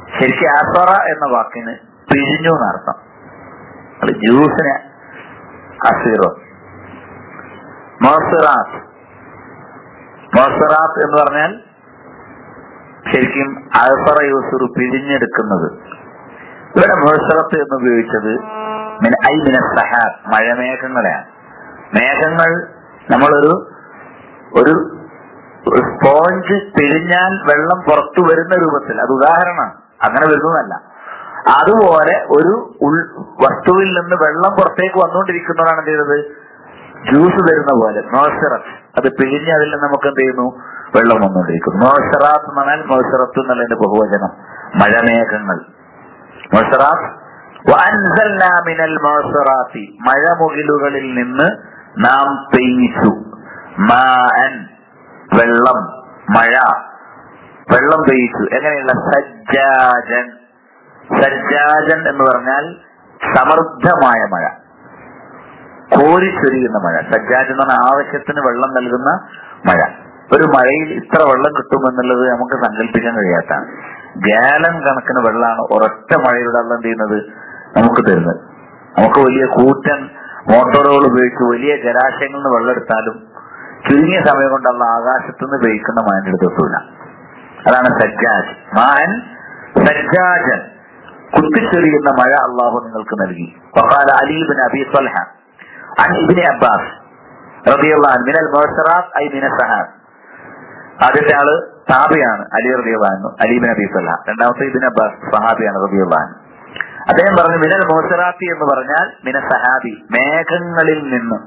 ശരിക്കും അസറ എന്ന വാക്കിന് പിഴിഞ്ഞു എന്നർത്ഥം അത് ജ്യൂസിന് അസീറോ മോസറാത്ത് മോസറാത്ത് എന്ന് പറഞ്ഞാൽ ശരിക്കും അൽഫറ യൂസുർ പിഴിഞ്ഞെടുക്കുന്നത് ഇവിടെ മോസറത്ത് എന്ന് ഉപയോഗിച്ചത് മിന ഐ മിന സഹാബ് മഴമേഘങ്ങളെയാണ് മേഘങ്ങൾ നമ്മളൊരു ഒരു ഒരു സ്പോഞ്ച് പിഴിഞ്ഞാൽ വെള്ളം പുറത്തു വരുന്ന രൂപത്തിൽ അത് ഉദാഹരണമാണ് അങ്ങനെ വരുന്നതല്ല അതുപോലെ ഒരു ഉൾ വസ്തുവിൽ നിന്ന് വെള്ളം പുറത്തേക്ക് വന്നുകൊണ്ടിരിക്കുന്നതാണ് എന്ത് ചെയ്തത് ജ്യൂസ് തരുന്ന പോലെ മോസറത്ത് അത് പിഴിഞ്ഞ് അതിൽ നിന്ന് നമുക്ക് എന്ത് ചെയ്യുന്നു വെള്ളം വന്നുകൊണ്ടിരിക്കുന്നു മോസറാത്ത് എന്ന് പറഞ്ഞാൽ മോസറത്ത് എന്നുള്ളതിന്റെ ബഹുവചനം മഴമേഘങ്ങൾ മോസറാത്ത് വഅൻസൽനാ മിനൽ മോസറാത്തി മഴമുകിലുകളിൽ നിന്ന് നാം പെയ്യിച്ചു മാൻ വെള്ളം മഴ വെള്ളം പെയ്യിച്ചു എങ്ങനെയുള്ള സജ്ജാജൻ സജ്ജാജൻ എന്ന് പറഞ്ഞാൽ സമൃദ്ധമായ മഴ കോരിച്ചൊരിയുന്ന മഴ സജ്ജാജ് എന്ന് പറഞ്ഞാൽ ആവശ്യത്തിന് വെള്ളം നൽകുന്ന മഴ ഒരു മഴയിൽ ഇത്ര വെള്ളം കിട്ടുമെന്നുള്ളത് നമുക്ക് സങ്കല്പിക്കാൻ കഴിയാത്തതാണ് ഗാലൻ കണക്കിന് വെള്ളമാണ് ഒരൊറ്റ മഴയിലൂടെ അല്ല എന്ത് ചെയ്യുന്നത് നമുക്ക് തരുന്നത് നമുക്ക് വലിയ കൂറ്റൻ മോട്ടോറുകൾ ഉപയോഗിച്ച് വലിയ ജലാശയങ്ങളിൽ നിന്ന് വെള്ളം എടുത്താലും ചുരുങ്ങിയ സമയം കൊണ്ടുള്ള ആകാശത്തു നിന്ന് പെയ്ക്കുന്ന മഴന്റെ അടുത്തെത്തൂല അതാണ് സജ്ജാജ് മാൻ സജ്ജാജൻ കുത്തിച്ചെറിയുന്ന മഴ അള്ളാഹു നിങ്ങൾക്ക് നൽകി വഖാല അലീബിൻ അബി സ്വൽഹ عن ابن عباس رضي الله عنه من المعسرات أي من السحاب ആദ്യത്തെ ആള് സാബിയാണ് അലി റബിയുള്ളഹാനു അലീബിൻ അബി സല്ല രണ്ടാമത്തെ ഇബിൻ അബ്ബാസ് സഹാബിയാണ് റബിയുള്ളഹാൻ അദ്ദേഹം പറഞ്ഞു മിനൽ മോസറാത്തി എന്ന് പറഞ്ഞാൽ മിന സഹാബി മേഘങ്ങളിൽ നിന്ന്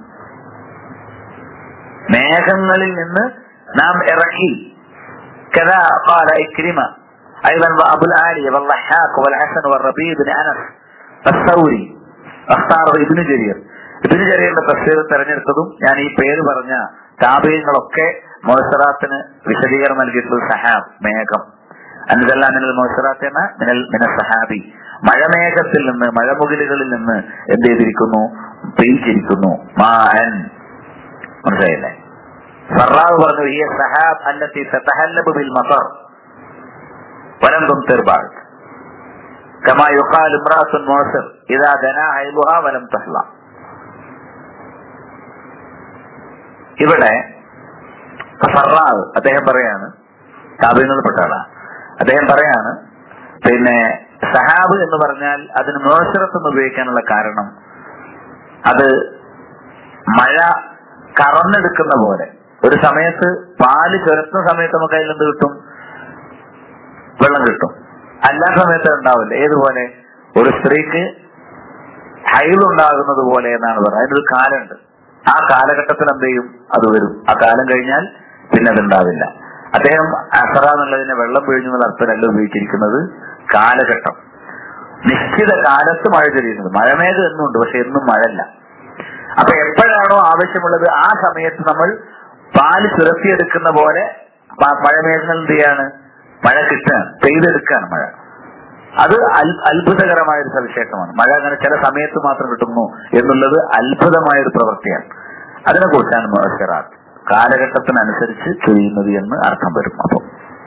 മേഘങ്ങളിൽ നിന്ന് നാം ഇറക്കി كذا قال إكرمة أيضا وأبو العالية والضحاك والحسن والربيع بن أنس الثوري اختاره ابن جرير ഇബിന് ജരീറിന്റെ തഫ്സീർ തെരഞ്ഞെടുത്തതും ഞാൻ ഈ പേര് പറഞ്ഞ താപീയങ്ങളൊക്കെ മോസറാത്തിന് വിശദീകരണം നൽകിയിട്ടുള്ളത് സഹാബ് മേഘം അന്നതല്ല മിനൽ മോസറാത്ത് എന്ന മിനൽ മിന സഹാബി മഴമേഘത്തിൽ നിന്ന് മഴമുകിലുകളിൽ നിന്ന് എന്ത് ചെയ്തിരിക്കുന്നു പെയ്ച്ചിരിക്കുന്നു മാൻ മനസ്സിലായില്ലേ ഫറാവ് പറഞ്ഞു ഈ സഹാബ് അല്ലത്തി തതഹല്ലബു ബിൽ മطر ولم تمطر بعد كما يقال امرأة موسر إذا دنا عيبها ولم تحلى ഇവിടെ ഫറാവ് അദ്ദേഹം പറയാണ് താപീനപ്പെട്ട ആളാണ് അദ്ദേഹം പറയാണ് പിന്നെ സഹാബ് എന്ന് പറഞ്ഞാൽ അതിന് മോശറത്ത് എന്ന് ഉപയോഗിക്കാനുള്ള കാരണം അത് മഴ കറന്നെടുക്കുന്ന പോലെ ഒരു സമയത്ത് പാല് ചുരത്തുന്ന സമയത്ത് നമുക്ക് അതിൽ എന്ത് കിട്ടും വെള്ളം കിട്ടും അല്ലാത്ത സമയത്ത് ഉണ്ടാവില്ല ഏതുപോലെ ഒരു സ്ത്രീക്ക് ഹൈലുണ്ടാകുന്നത് പോലെ എന്നാണ് പറയുന്നത് അതിനൊരു കാലുണ്ട് ആ കാലഘട്ടത്തിൽ എന്ത് ചെയ്യും അത് വരും ആ കാലം കഴിഞ്ഞാൽ പിന്നെ അതുണ്ടാവില്ല അദ്ദേഹം അസറ എന്നുള്ളതിനെ വെള്ളം പിഴിഞ്ഞു എന്നുള്ള അർത്ഥമല്ല ഉപയോഗിച്ചിരിക്കുന്നത് കാലഘട്ടം നിശ്ചിത കാലത്ത് മഴ ചൊരിയുന്നത് മഴമേഘം എന്നുണ്ട് പക്ഷെ എന്നും മഴല്ല അപ്പൊ എപ്പോഴാണോ ആവശ്യമുള്ളത് ആ സമയത്ത് നമ്മൾ പാല് ചുരത്തിയെടുക്കുന്ന പോലെ പ- മഴമേഘങ്ങൾ എന്ത് ചെയ്യാണ് മഴ കിട്ടുകയാണ് പെയ്തെടുക്കുകയാണ് മഴ അത് അൽ- അത്ഭുതകരമായ ഒരു സവിശേഷമാണ് മഴ അങ്ങനെ ചില സമയത്ത് മാത്രം കിട്ടുന്നു എന്നുള്ളത് അത്ഭുതമായ ഒരു പ്രവൃത്തിയാണ് അതിനെക്കുറിച്ചാണ് മുഅശ്ശറാത്ത് കാലഘട്ടത്തിനനുസരിച്ച് ചെയ്യുന്നത് എന്ന് അർത്ഥം വരും അപ്പം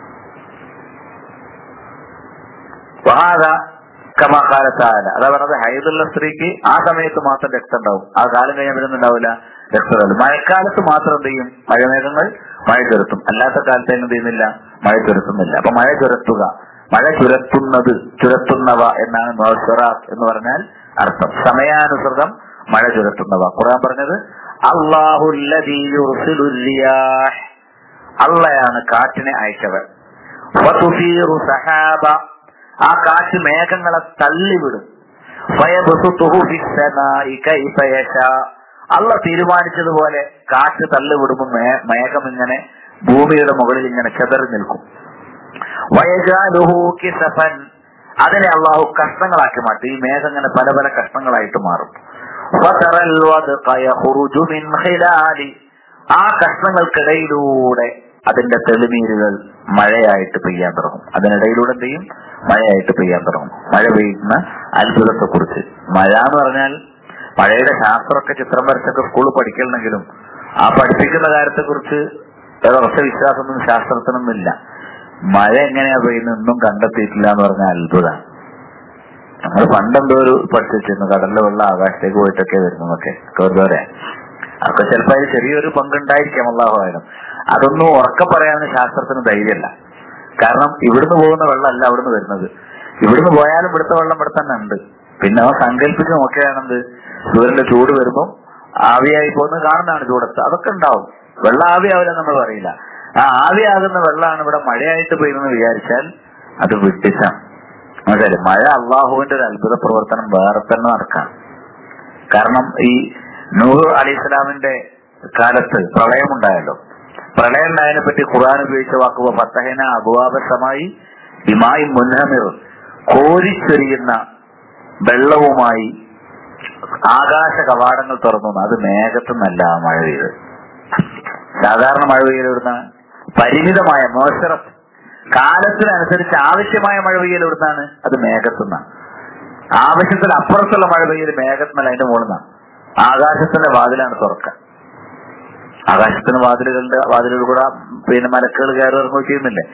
വഹാദ കമാകാലത്താല അതാ പറഞ്ഞത് ഹൈദുള്ള സ്ത്രീക്ക് ആ സമയത്ത് മാത്രം രക്തം ഉണ്ടാവും ആ കാലം കഴിഞ്ഞാൽ വരുന്നുണ്ടാവില്ല രക്തം മഴക്കാലത്ത് മാത്രം എന്ത് ചെയ്യും മഴമേഘങ്ങൾ മഴ ചുരത്തും അല്ലാത്ത കാലത്ത് എന്ത് ചെയ്യുന്നില്ല മഴ ചുരത്തുന്നില്ല അപ്പൊ മഴ ചുരത്തുക മഴ ചുരത്തുന്നത് ചുരത്തുന്നവ എന്നാണ് മോസറാത്ത് എന്ന് പറഞ്ഞാൽ അർത്ഥം സമയാനുസൃതം മഴ ചുരത്തുന്നവ ഖുർആൻ പറഞ്ഞത് അള്ളാഹുല്ലദീ യുർസിലു റിയാഹ് അള്ളയാണ് കാറ്റിനെ അയച്ചവൻ വതുഫീറു സഹാബ ആ കാറ്റ് മേഘങ്ങളെ തള്ളിവിടും ഫയബ്സുതുഹു ഫിസ്സമാഇ കൈഫ യശാ അള്ള തീരുമാനിച്ചതുപോലെ കാറ്റ് തള്ളിവിടുമ്പോൾ മേ- മേഘം ഇങ്ങനെ ഭൂമിയുടെ മുകളിൽ ഇങ്ങനെ ചെതറി നിൽക്കും വയജാലുഹു കിസഫൻ അതിനെ അള്ളാഹു കഷ്ണങ്ങളാക്കി മാറ്റും ഈ മേഘം ഇങ്ങനെ പല പല കഷ്ണങ്ങളായിട്ട് മാറും ഫതറൽ വദ്ഖ യഖ്റുജു മിൻ ഖിലാലി ആ കഷ്ണങ്ങൾക്കിടയിലൂടെ അതിന്റെ തെളിനീരുകൾ മഴയായിട്ട് പെയ്യാൻ തുടങ്ങും അതിനിടയിലൂടെ എന്ത് ചെയ്യും മഴയായിട്ട് പെയ്യാൻ തുടങ്ങും മഴ പെയ്യുന്ന അത്ഭുതത്തെ കുറിച്ച് മഴ എന്ന് പറഞ്ഞാൽ മഴയുടെ ശാസ്ത്രമൊക്കെ ചിത്രം വരച്ചൊക്കെ സ്കൂളിൽ പഠിക്കണമെങ്കിലും ആ പഠിപ്പിക്കുന്ന കാര്യത്തെ കുറിച്ച് ഉറച്ച വിശ്വാസമൊന്നും ശാസ്ത്രത്തിനൊന്നുമില്ല മഴ എങ്ങനെയാ പെയ്യുന്നത് ഒന്നും കണ്ടെത്തിയിട്ടില്ല എന്ന് പറഞ്ഞാൽ അത്ഭുതമാണ് നമ്മൾ പണ്ടെന്തോ ഒരു പഠിച്ചിരുന്നു കടലിലെ വെള്ളം ആകാശത്തേക്ക് പോയിട്ടൊക്കെ വരുന്നതൊക്കെ വെറുതെ അതൊക്കെ ചിലപ്പോൾ അതിൽ ചെറിയൊരു പങ്കുണ്ടായിരിക്കാം അള്ളാഹുവായാലും അതൊന്നും ഉറക്കെ പറയാൻ ശാസ്ത്രത്തിന് ധൈര്യമല്ല കാരണം ഇവിടുന്ന് പോകുന്ന വെള്ളമല്ല അവിടുന്ന് വരുന്നത് ഇവിടുന്ന് പോയാലും ഇവിടുത്തെ വെള്ളം ഇവിടെ തന്നെ ഉണ്ട് പിന്നെ അവ സങ്കല്പിച്ച് നോക്കിയാണെന്ത് സൂര്യന്റെ ചൂട് വരുമ്പോൾ ആവിയായി പോകുന്നത് കാണുന്നതാണ് ചൂടത്ത് അതൊക്കെ ഉണ്ടാവും വെള്ളം ആവിയാവില്ല നമ്മൾ പറയില്ല ആ ആവിയാകുന്ന വെള്ളമാണ് ഇവിടെ മഴയായിട്ട് പെയ്യുന്നത് വിചാരിച്ചാൽ അത് വിട്ടിച്ചാണ് മനസ്സിലായി മഴ അള്ളാഹുവിന്റെ ഒരു അത്ഭുത പ്രവർത്തനം വേറെ തന്നെ നടക്കാം കാരണം ഈ നൂഹ് അലി ഇസ്ലാമിന്റെ കാലത്ത് പ്രളയമുണ്ടായല്ലോ പ്രളയം ഉണ്ടായതിനെ പറ്റി ഖുർആൻ ഉപയോഗിച്ച വാക്കുവ ഫത്തഹന അബുവാബസമായി ഇമായി മുൻഹമിർ കോരിച്ചൊരിയുന്ന വെള്ളവുമായി ആകാശ കവാടങ്ങൾ തുറന്നു അത് മേഘത്തുനിന്നല്ല ആ മഴ പെയ്ത് സാധാരണ മഴ പെയ്യലിടുന്ന പരിമിതമായ മോശറത്ത് കാലത്തിനനുസരിച്ച് ആവശ്യമായ മഴ പെയ്യൽ എവിടുന്നാണ് അത് മേഘത്തുനിന്നാണ് ആവശ്യത്തിന് അപ്പുറത്തുള്ള മഴ പെയ്യൽ മേഘത്തുനിന്നല്ല അതിന്റെ മുകളിൽ നിന്നാണ് ആകാശത്തിന്റെ വാതിലാണ് തുറക്കുക ആകാശത്തിന് വാതിലുകളുടെ വാതിലുകൾ കൂടെ പിന്നെ മലക്കുകൾ കയറി ഇറങ്ങുകയും ചെയ്യുന്നില്ലേ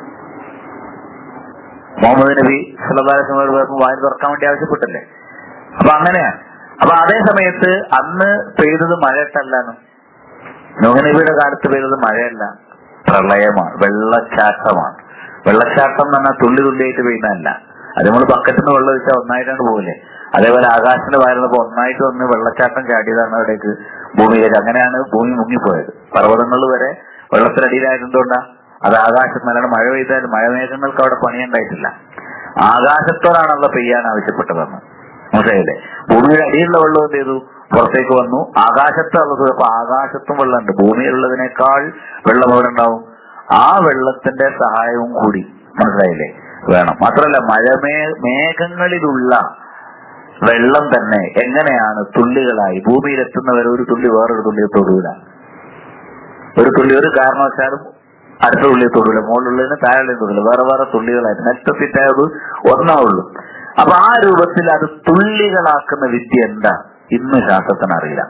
മുഹമ്മദ് നബി സുലഭാരസമോട് വാതിൽ തുറക്കാൻ വേണ്ടി ആവശ്യപ്പെട്ടല്ലേ അപ്പൊ അങ്ങനെയാണ് അപ്പൊ അതേ സമയത്ത് അന്ന് പെയ്തത് മഴയട്ടല്ലാണ് നബിയുടെ കാലത്ത് പെയ്തത് മഴയല്ല പ്രളയമാണ് വെള്ളച്ചാട്ടമാണ് വെള്ളച്ചാട്ടം എന്ന് പറഞ്ഞാൽ തുള്ളി തുള്ളിയായിട്ട് പെയ്യുന്നതല്ല അത് നമ്മൾ ബക്കറ്റിൽ നിന്ന് വെള്ളം ഒഴിച്ചാൽ ഒന്നായിട്ടാണ് പോകില്ലേ അതേപോലെ ആകാശത്തിന്റെ വാരുന്നപ്പോ ഒന്നായിട്ട് വന്ന് വെള്ളച്ചാട്ടം ചാടിയതാണ് അവിടേക്ക് ഭൂമിയിലേക്ക് അങ്ങനെയാണ് ഭൂമി മുങ്ങിപ്പോയത് പർവ്വതങ്ങൾ വരെ വെള്ളത്തിനടിയിലായതുകൊണ്ടാ അത് ആകാശത്ത് നല്ലോണം മഴ പെയ്താൽ മഴമേഘങ്ങൾക്ക് അവിടെ പണിയുണ്ടായിട്ടില്ല ആകാശത്തോടാണല്ലോ പെയ്യാൻ ആവശ്യപ്പെട്ടതെന്ന് മനസ്സിലായില്ലേ ഭൂമിയുടെ അടിയിലുള്ള വെള്ളം എന്ത് ചെയ്തു പുറത്തേക്ക് വന്നു ആകാശത്ത് ഉള്ളത് അപ്പൊ ആകാശത്തും വെള്ളമുണ്ട് ഭൂമിയിലുള്ളതിനേക്കാൾ വെള്ളം എവിടെ ഉണ്ടാവും ആ വെള്ളത്തിന്റെ സഹായവും കൂടി മനസ്സിലായില്ലേ വേണം മാത്രമല്ല മഴമേ മേഘങ്ങളിലുള്ള വെള്ളം തന്നെ എങ്ങനെയാണ് തുള്ളികളായി ഭൂമിയിലെത്തുന്നവരെ ഒരു തുള്ളി വേറൊരു തുള്ളിയെ തൊടൂല ഒരു തുള്ളി ഒരു കാരണവശാലും അടുത്ത തുള്ളിയെ തൊടൂല മുകളിലുള്ളതിന് താഴെ തൊടില്ല വേറെ വേറെ തുള്ളികളായിട്ട് നെറ്റത്തിറ്റായത് ഒന്നേ ഉള്ളൂ അപ്പൊ ആ രൂപത്തിൽ അത് തുള്ളികളാക്കുന്ന വിദ്യ എന്താ ഇന്ന് ശാസ്ത്രത്തിന് അറിയില്ല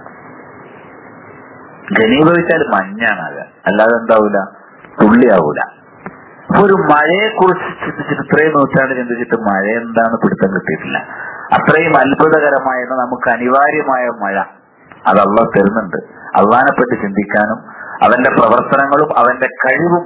ഘനീഭവിച്ചാൽ മഞ്ഞാണാകുക അല്ലാതെ എന്താവൂല തുള്ളിയാവൂല അപ്പൊ ഒരു മഴയെ കുറിച്ച് ചിന്തിച്ചിട്ട് ഇത്രയും നൂറ്റാണ്ട് ചിന്തിച്ചിട്ട് മഴ എന്താണ് പിടുത്തം കിട്ടിയിട്ടില്ല അത്രയും അത്ഭുതകരമായ നമുക്ക് അനിവാര്യമായ മഴ അത് അള്ള തരുന്നുണ്ട് അള്ളഹാനെ പറ്റി ചിന്തിക്കാനും അവന്റെ പ്രവർത്തനങ്ങളും അവന്റെ കഴിവും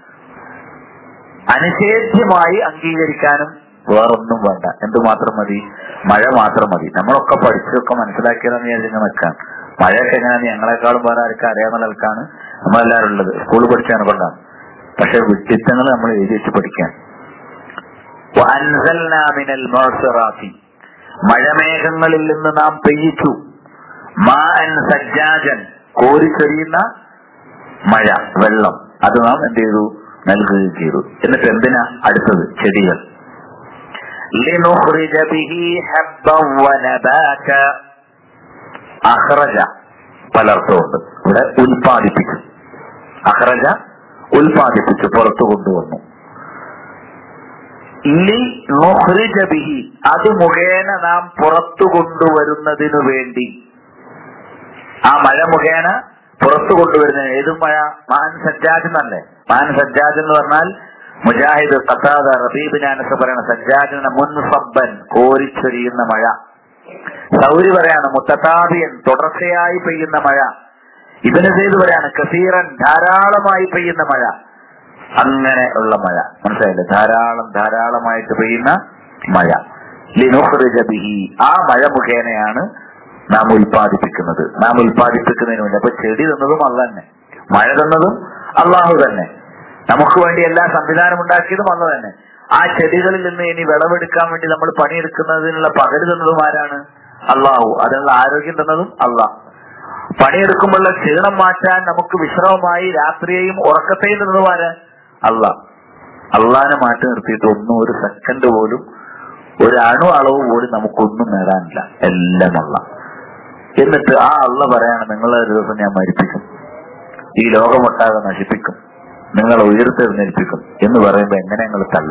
അനിഷേധ്യമായി അംഗീകരിക്കാനും വേറൊന്നും വേണ്ട എന്തുമാത്രം മതി മഴ മാത്രം മതി നമ്മളൊക്കെ പഠിച്ചൊക്കെ മനസ്സിലാക്കിയതെന്ന് വിചാരിച്ചു നിൽക്കാൻ മഴയൊക്കെ എങ്ങനെയാണ് ഞങ്ങളെക്കാളും വേറെ ആർക്കും അറിയാവുന്ന ആൾക്കാണ് നമ്മളെല്ലാവരും ഉള്ളത് സ്കൂളിൽ പഠിച്ചാണ് കൊണ്ടാണ് പക്ഷെ വിഡിത്തങ്ങൾ നമ്മൾ എഴുതി വെച്ച് പഠിക്കാൻ وأنزلنا من المعصرات മഴമേഘങ്ങളിൽ നിന്ന് നാം പെയ്യിച്ചു മാൻ സജ്ജാജൻ കോരിച്ചൊരിയുന്ന മഴ വെള്ളം അത് നാം എന്ത് ചെയ്തു നൽകുകയും ചെയ്തു എന്നിട്ട് എന്തിനാ അടുത്തത് ചെടികൾ لنخرج به حبا ونباتا അഹ്റജ പലർത്തുമുണ്ട് ഇവിടെ ഉൽപാദിപ്പിച്ചു അഹ്റജ ഉൽപാദിപ്പിച്ചു പുറത്തു കൊണ്ടുവന്നു ലി നുഹ്രിജ ബിഹി അത് മുഖേന നാം പുറത്തു കൊണ്ടുവരുന്നതിനു വേണ്ടി ആ മഴ മുഖേന പുറത്തു കൊണ്ടുവരുന്നതിന് ഏത് മഴ മാൻ സജ്ജാജ് എന്നല്ലേ മാൻ സജ്ജാജ് എന്ന് പറഞ്ഞാൽ മുജാഹിദ് ഖത്താദ റബീബിനാനൊക്കെ പറയുന്ന സജ്ജാജിന് മുൻസബ്ബൻ കോരിച്ചൊരിയുന്ന മഴ സൗരി പറയാണ് മുത്തതാബിയൻ തുടർച്ചയായി പെയ്യുന്ന മഴ ഇതിന് ചെയ്ത് പറയാണ് കസീറൻ ധാരാളമായി പെയ്യുന്ന മഴ അങ്ങനെ ഉള്ള മഴ മനസ്സിലായില്ലേ ധാരാളം ധാരാളമായിട്ട് പെയ്യുന്ന മഴ ലിനുഹ്റിജ ബിഹി ആ മഴ മുഖേനയാണ് നാം ഉൽപ്പാദിപ്പിക്കുന്നത് നാം ഉൽപ്പാദിപ്പിക്കുന്നതിന് വേണ്ടി അപ്പൊ ചെടി തന്നതും അല്ല തന്നെ മഴ തന്നതും അള്ളാഹു തന്നെ നമുക്ക് വേണ്ടി എല്ലാ സംവിധാനം ഉണ്ടാക്കിയതും അല്ല തന്നെ ആ ചെടികളിൽ നിന്ന് ഇനി വിളവെടുക്കാൻ വേണ്ടി നമ്മൾ പണിയെടുക്കുന്നതിനുള്ള പകല് തന്നതും ആരാണ് അള്ളാഹു അതിനുള്ള ആരോഗ്യം തന്നതും അള്ളാഹ് പണിയെടുക്കുമ്പോഴുള്ള ക്ഷീണം മാറ്റാൻ നമുക്ക് വിശ്രമമായി രാത്രിയെയും ഉറക്കത്തെയും തന്നതും ആര് അള്ളാഹ് അള്ളാഹിനെ മാറ്റി നിർത്തിയിട്ട് ഒന്നും ഒരു സെക്കൻഡ് പോലും ഒരു അണു അളവ് പോലും നമുക്കൊന്നും നേടാനില്ല എല്ലാം അള്ള എന്നിട്ട് ആ അള്ള പറയാണ് നിങ്ങളെ ഒരു ദിവസം ഞാൻ മരിപ്പിക്കും ഈ ലോകമൊട്ടാകെ നശിപ്പിക്കും നിങ്ങളെ ഉയർത്തെഴുന്നേൽപ്പിക്കും എന്ന് പറയുമ്പോ എങ്ങനെ ഞങ്ങൾ തല്ല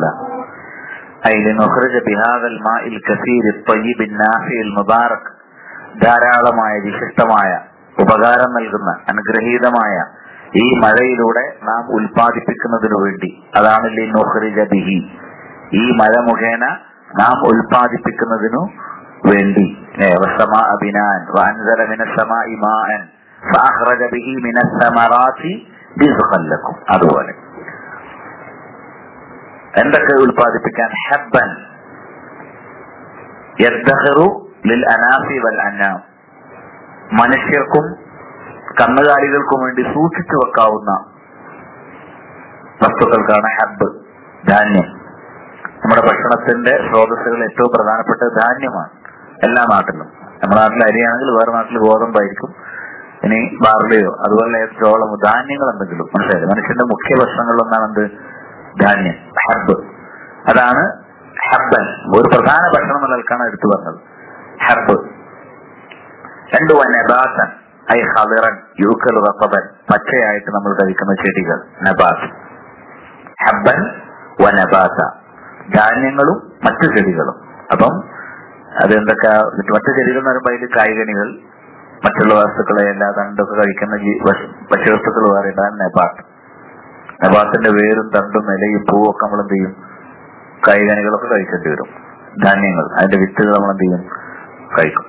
മുബാറക് ധാരാളമായ വിശിഷ്ടമായ ഉപകാരം നൽകുന്ന അനുഗ്രഹീതമായ ഈ മഴയിലൂടെ നാം ഉൽപ്പാദിപ്പിക്കുന്നതിനു വേണ്ടി അതാണ് ലിനുഖ്രിജ ബിഹി ഈ മഴ മുഖേന നാം ഉൽപ്പാദിപ്പിക്കുന്നതിനു വേണ്ടി ഏ, വസ്സമാഅ ബിനാൻ വഅൻസല മിനസ് സമാഇ മാഅൻ ഫഅഖ്റജ ബിഹി മിനസ് സമറാത്തി റിസ്ഖൻ ലക്കും അതുപോലെ എന്തൊക്കെ ഉൽപ്പാദിപ്പിക്കാൻ ഹബ്ബൻ യദ്ദഖിറു ലിൽ അനാഫി വൽ അന്നാം മനുഷ്യർക്കും കന്നുകാലികൾക്കും വേണ്ടി സൂക്ഷിച്ചു വെക്കാവുന്ന വസ്തുക്കൾക്കാണ് ഹബ്ബ് ധാന്യം നമ്മുടെ ഭക്ഷണത്തിന്റെ സ്രോതസ്സുകൾ ഏറ്റവും പ്രധാനപ്പെട്ട ധാന്യമാണ് എല്ലാ നാട്ടിലും നമ്മുടെ നാട്ടിൽ അരിയാണെങ്കിൽ വേറെ നാട്ടിൽ ഗോതമ്പായിരിക്കും ഇനി ബാർലിയോ അതുപോലെ ചോളം ധാന്യങ്ങൾ എന്തെങ്കിലും മനസ്സിലായില്ലേ മനുഷ്യന്റെ മുഖ്യ ഭക്ഷണങ്ങളിലൊന്നാണ് എന്ത് ധാന്യം ഹബ്ബ് അതാണ് ഹബ്ബൻ ഒരു പ്രധാന ഭക്ഷണം എന്ന നിലക്കാണ് എടുത്തു പറഞ്ഞത് ഹബ്ബ് രണ്ടു നബാസൻ ഐ ഹദിറൻ യൂക്കൽ റപ്പബൻ പച്ചയായിട്ട് നമ്മൾ കഴിക്കുന്ന ചെടികൾ നബാസ് ഹബ്ബൻ വനബാസ ധാന്യങ്ങളും മറ്റു ചെടികളും അപ്പം അത് എന്തൊക്കെ മറ്റു ചെടികൾ എന്ന് പറയുമ്പോൾ അതിൽ കായികനികൾ മറ്റുള്ള വസ്തുക്കളെ എല്ലാ തണ്ടൊക്കെ കഴിക്കുന്ന ജീ- വസ്- ഭക്ഷ്യവസ്തുക്കൾ പറയുന്നതാണ് നബാത്ത് നബാത്തിന്റെ വേരും തണ്ടും ഇലയും പൂവും ഒക്കെ നമ്മൾ എന്ത് ചെയ്യും കായികനികളൊക്കെ കഴിക്കേണ്ടി വരും ധാന്യങ്ങൾ അതിന്റെ വിത്തുകൾ നമ്മൾ എന്ത് ചെയ്യും കഴിക്കും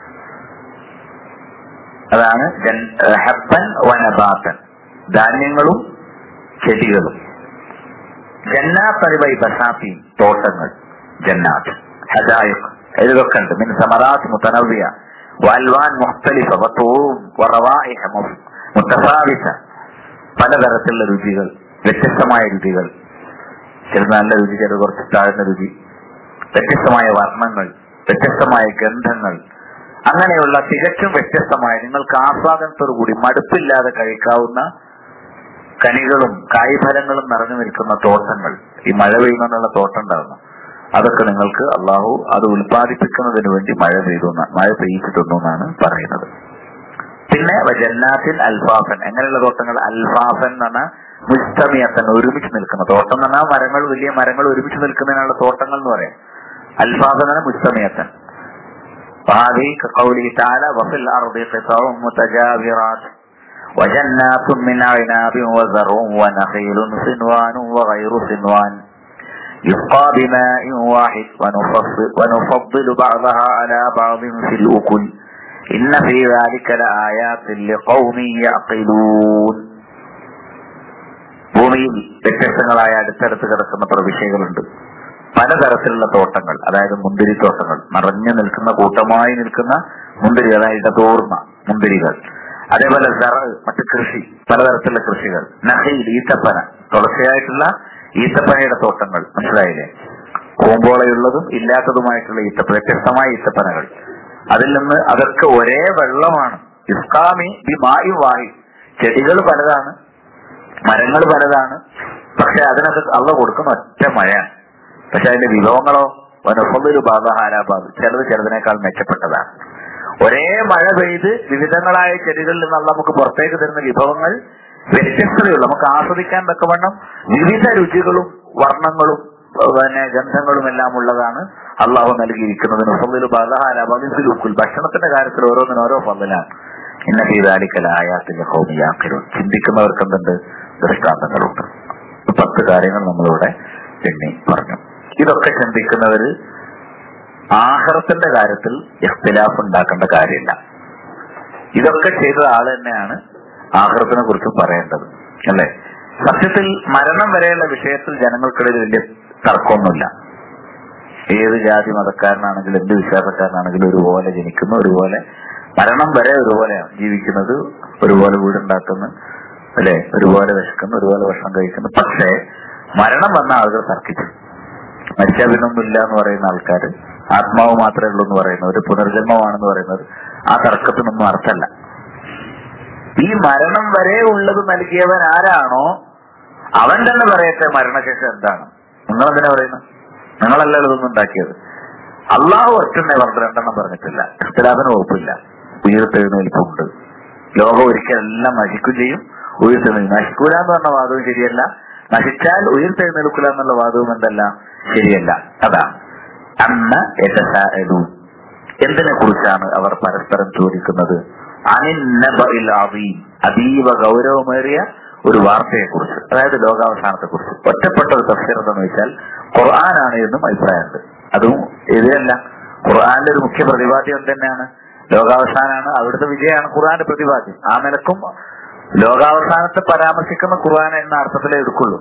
അതാണ് ജൻ- ഏഹ് ഹബ്ബൻ വനബാത്തൻ ധാന്യങ്ങളും ചെടികളും ജന്നാത്ത് അറിവൈ ബസാത്തി തോട്ടങ്ങൾ ജന്നാത്ത് ഹദായിഖ് ഇതൊക്കെ ഉണ്ട് മിൻ സമറാത്ത് മുത്തനവ്യ വാൽവാൻ മുഖ്തലിഫ വത്തൂം വറവായിഹ മുഫ്- മുത്തഫാവിസ പലതരത്തിലുള്ള രുചികൾ വ്യത്യസ്തമായ രുചികൾ ചിലത് നല്ല രുചി ചിലത് കുറച്ച് താഴ്ന്ന രുചി വ്യത്യസ്തമായ വർണ്ണങ്ങൾ വ്യത്യസ്തമായ ഗന്ധങ്ങൾ അങ്ങനെയുള്ള തികച്ചും വ്യത്യസ്തമായ നിങ്ങൾക്ക് ആസ്വാദനത്തോടു കൂടി മടുപ്പില്ലാതെ കഴിക്കാവുന്ന കനികളും കായ്ഫലങ്ങളും നിറഞ്ഞു നിൽക്കുന്ന തോട്ടങ്ങൾ ഈ മഴ പെയ്യുന്നുള്ള തോട്ടം ഉണ്ടാകുന്നു അതൊക്കെ നിങ്ങൾക്ക് അള്ളാഹു അത് ഉൽപ്പാദിപ്പിക്കുന്നതിന് വേണ്ടി മഴ പെയ്തു എന്ന- മഴ പെയ്യിച്ചിട്ടുണ്ടോ എന്നാണ് പറയുന്നത് പിന്നെ ജന്നാത്തിൻ അൽഫാഫൻ എങ്ങനെയുള്ള തോട്ടങ്ങൾ അൽഫാഫൻ എന്ന് പറഞ്ഞാൽ മുസ്തമിയത്തൻ ഒരുമിച്ച് നിൽക്കുന്ന തോട്ടം എന്ന് പറഞ്ഞാൽ മരങ്ങൾ വലിയ മരങ്ങൾ ഒരുമിച്ച് നിൽക്കുന്നതിനുള്ള തോട്ടങ്ങൾ എന്ന് പറയാം അൽഫാഫൻ എന്ന് പറഞ്ഞാൽ മുസ്തമിയത്തൻ وهذه كقوله تعالى وفي الأرض قطع متجاورات وجنات من عناب وزرع ونخيل صنوان وغير صنوان يسقى بماء واحد ونفصل, ونفضل بعضها على بعض في الأكل إن في ذلك لآيات لقوم يعقلون ഭൂമിയിൽ വ്യത്യസ്തങ്ങളായ അടുത്തടുത്ത് കിടക്കുന്ന പ്രവിശ്യകളുണ്ട് പലതരത്തിലുള്ള തോട്ടങ്ങൾ അതായത് മുന്തിരിത്തോട്ടങ്ങൾ നിറഞ്ഞു നിൽക്കുന്ന കൂട്ടമായി നിൽക്കുന്ന മുന്തിരി അതായത് ഇടതോർന്ന മുന്തിരികൾ അതേപോലെ സറ മറ്റ് കൃഷി പലതരത്തിലുള്ള കൃഷികൾ നഹയിൽ ഈത്തപ്പന തുടർച്ചയായിട്ടുള്ള ഈത്തപ്പനയുടെ തോട്ടങ്ങൾ മനസ്സിലായില്ലേ കൂമ്പോളയുള്ളതും ഇല്ലാത്തതുമായിട്ടുള്ള ഈത്തപ്പന വ്യത്യസ്തമായ ഈത്തപ്പനകൾ അതിൽ നിന്ന് അതൊക്കെ ഒരേ വെള്ളമാണ് ഇസ്കാമി ബി മായി വായി ചെടികൾ പലതാണ് മരങ്ങൾ പലതാണ് പക്ഷെ അതിനൊക്കെ അള്ള കൊടുക്കുന്ന ഒറ്റ മഴയാണ് പക്ഷെ അതിന്റെ വിഭവങ്ങളോ വനഫൊന്നൊരു ബാധഹാരാബാദ് ചിലത് ചിലതിനേക്കാൾ മെച്ചപ്പെട്ടതാണ് ഒരേ മഴ പെയ്ത് വിവിധങ്ങളായ ചെടികളിൽ നിന്ന് നമുക്ക് പുറത്തേക്ക് തരുന്ന വിഭവങ്ങൾ വ്യത്യസ്തതയുള്ള നമുക്ക് ആസ്വദിക്കാൻ തക്കവണ്ണം വിവിധ രുചികളും വർണ്ണങ്ങളും പിന്നെ ഗന്ധങ്ങളും എല്ലാം ഉള്ളതാണ് അള്ളാഹു നൽകിയിരിക്കുന്നത് ഫضل ബാധഹാരാബാദ് ഫിലുക്കുൽ ഭക്ഷണത്തിന്റെ കാര്യത്തിൽ ഓരോന്നിനും ഓരോ ഫضലാണ് ഇന്ന ചെയ്താലിക്കലായാത്തിന്റെ ഹോമിയാക്കലും ചിന്തിക്കുന്നവർക്ക് എന്തുണ്ട് ദൃഷ്ടാന്തങ്ങളുണ്ട് പത്ത് കാര്യങ്ങൾ നമ്മളിവിടെ എണ്ണി പറഞ്ഞു ഇതൊക്കെ ചിന്തിക്കുന്നവര് ആഹാരത്തിന്റെ കാര്യത്തിൽ ഇഖ്തിലാഫ് ഉണ്ടാക്കേണ്ട കാര്യമില്ല ഇതൊക്കെ ചെയ്ത ആൾ തന്നെയാണ് ആഹാരത്തിനെ കുറിച്ച് പറയേണ്ടത് അല്ലെ സത്യത്തിൽ മരണം വരെയുള്ള വിഷയത്തിൽ ജനങ്ങൾക്കിടയിൽ വലിയ തർക്കമൊന്നുമില്ല ഏത് ജാതി മതക്കാരനാണെങ്കിലും എന്ത് വിശ്വാസക്കാരനാണെങ്കിലും ഒരുപോലെ ജനിക്കുന്നു ഒരുപോലെ മരണം വരെ ഒരുപോലെയാണ് ജീവിക്കുന്നത് ഒരുപോലെ വീടുണ്ടാക്കുന്നു അല്ലെ ഒരുപോലെ വിശക്കുന്നു ഒരുപോലെ ഭക്ഷണം കഴിക്കുന്നു പക്ഷേ മരണം വന്ന ആളുകൾ തർക്കിച്ചു മരിച്ചാൽ പിന്നൊന്നുമില്ല എന്ന് പറയുന്ന ആൾക്കാർ ആത്മാവ് മാത്രമേ ഉള്ളൂ എന്ന് പറയുന്നത് ഒരു പുനർജന്മമാണെന്ന് പറയുന്നത് ആ തർക്കത്തിനൊന്നും അർത്ഥമല്ല ഈ മരണം വരെ ഉള്ളത് നൽകിയവൻ ആരാണോ അവൻ തന്നെ പറയട്ടെ മരണശേഷം എന്താണ് നിങ്ങൾ എന്തിനാ പറയുന്നത് നിങ്ങളല്ല ഇതൊന്നും ഉണ്ടാക്കിയത് അള്ളാഹു ഒറ്റന്നെ പറഞ്ഞ രണ്ടെണ്ണം പറഞ്ഞിട്ടില്ല ഇഖ്തിലാഫിന് വകുപ്പില്ല ഉയർത്തെഴുന്നേൽപ്പുണ്ട് ലോകം ഒരിക്കലെല്ലാം നശിക്കും ചെയ്യും ഉയർത്തെഴുന്നേൽ നശിക്കൂല എന്ന് പറഞ്ഞ വാദവും ശരിയല്ല നശിച്ചാൽ ഉയർത്തെഴുന്നേൽക്കില്ല എന്നുള്ള വാദവും എന്തല്ല ശരിയല്ല അതാണ് അന്ന് യതസാഅലൂൻ എന്തിനെ കുറിച്ചാണ് അവർ പരസ്പരം ചോദിക്കുന്നത് അനിന്നബഇൽ അദീം അതീവ ഗൗരവമേറിയ ഒരു വാർത്തയെക്കുറിച്ച് അതായത് ലോകാവസാനത്തെക്കുറിച്ച് ഒറ്റപ്പെട്ട ഒരു തഫ്സീർ എന്തെന്ന് വെച്ചാൽ ഖുർആനാണ് എന്നും അഭിപ്രായമുണ്ട് അതും ഇതല്ല ഖുർആന്റെ ഒരു മുഖ്യ പ്രതിപാദ്യം തന്നെയാണ് ലോകാവസാനാണ് അവിടുത്തെ വിജയമാണ് ഖുർആന്റെ പ്രതിപാദ്യം ആ നിലക്കും ലോകാവസാനത്തെ പരാമർശിക്കുന്ന ഖുർആൻ എന്ന അർത്ഥത്തിലേ എടുക്കുള്ളൂ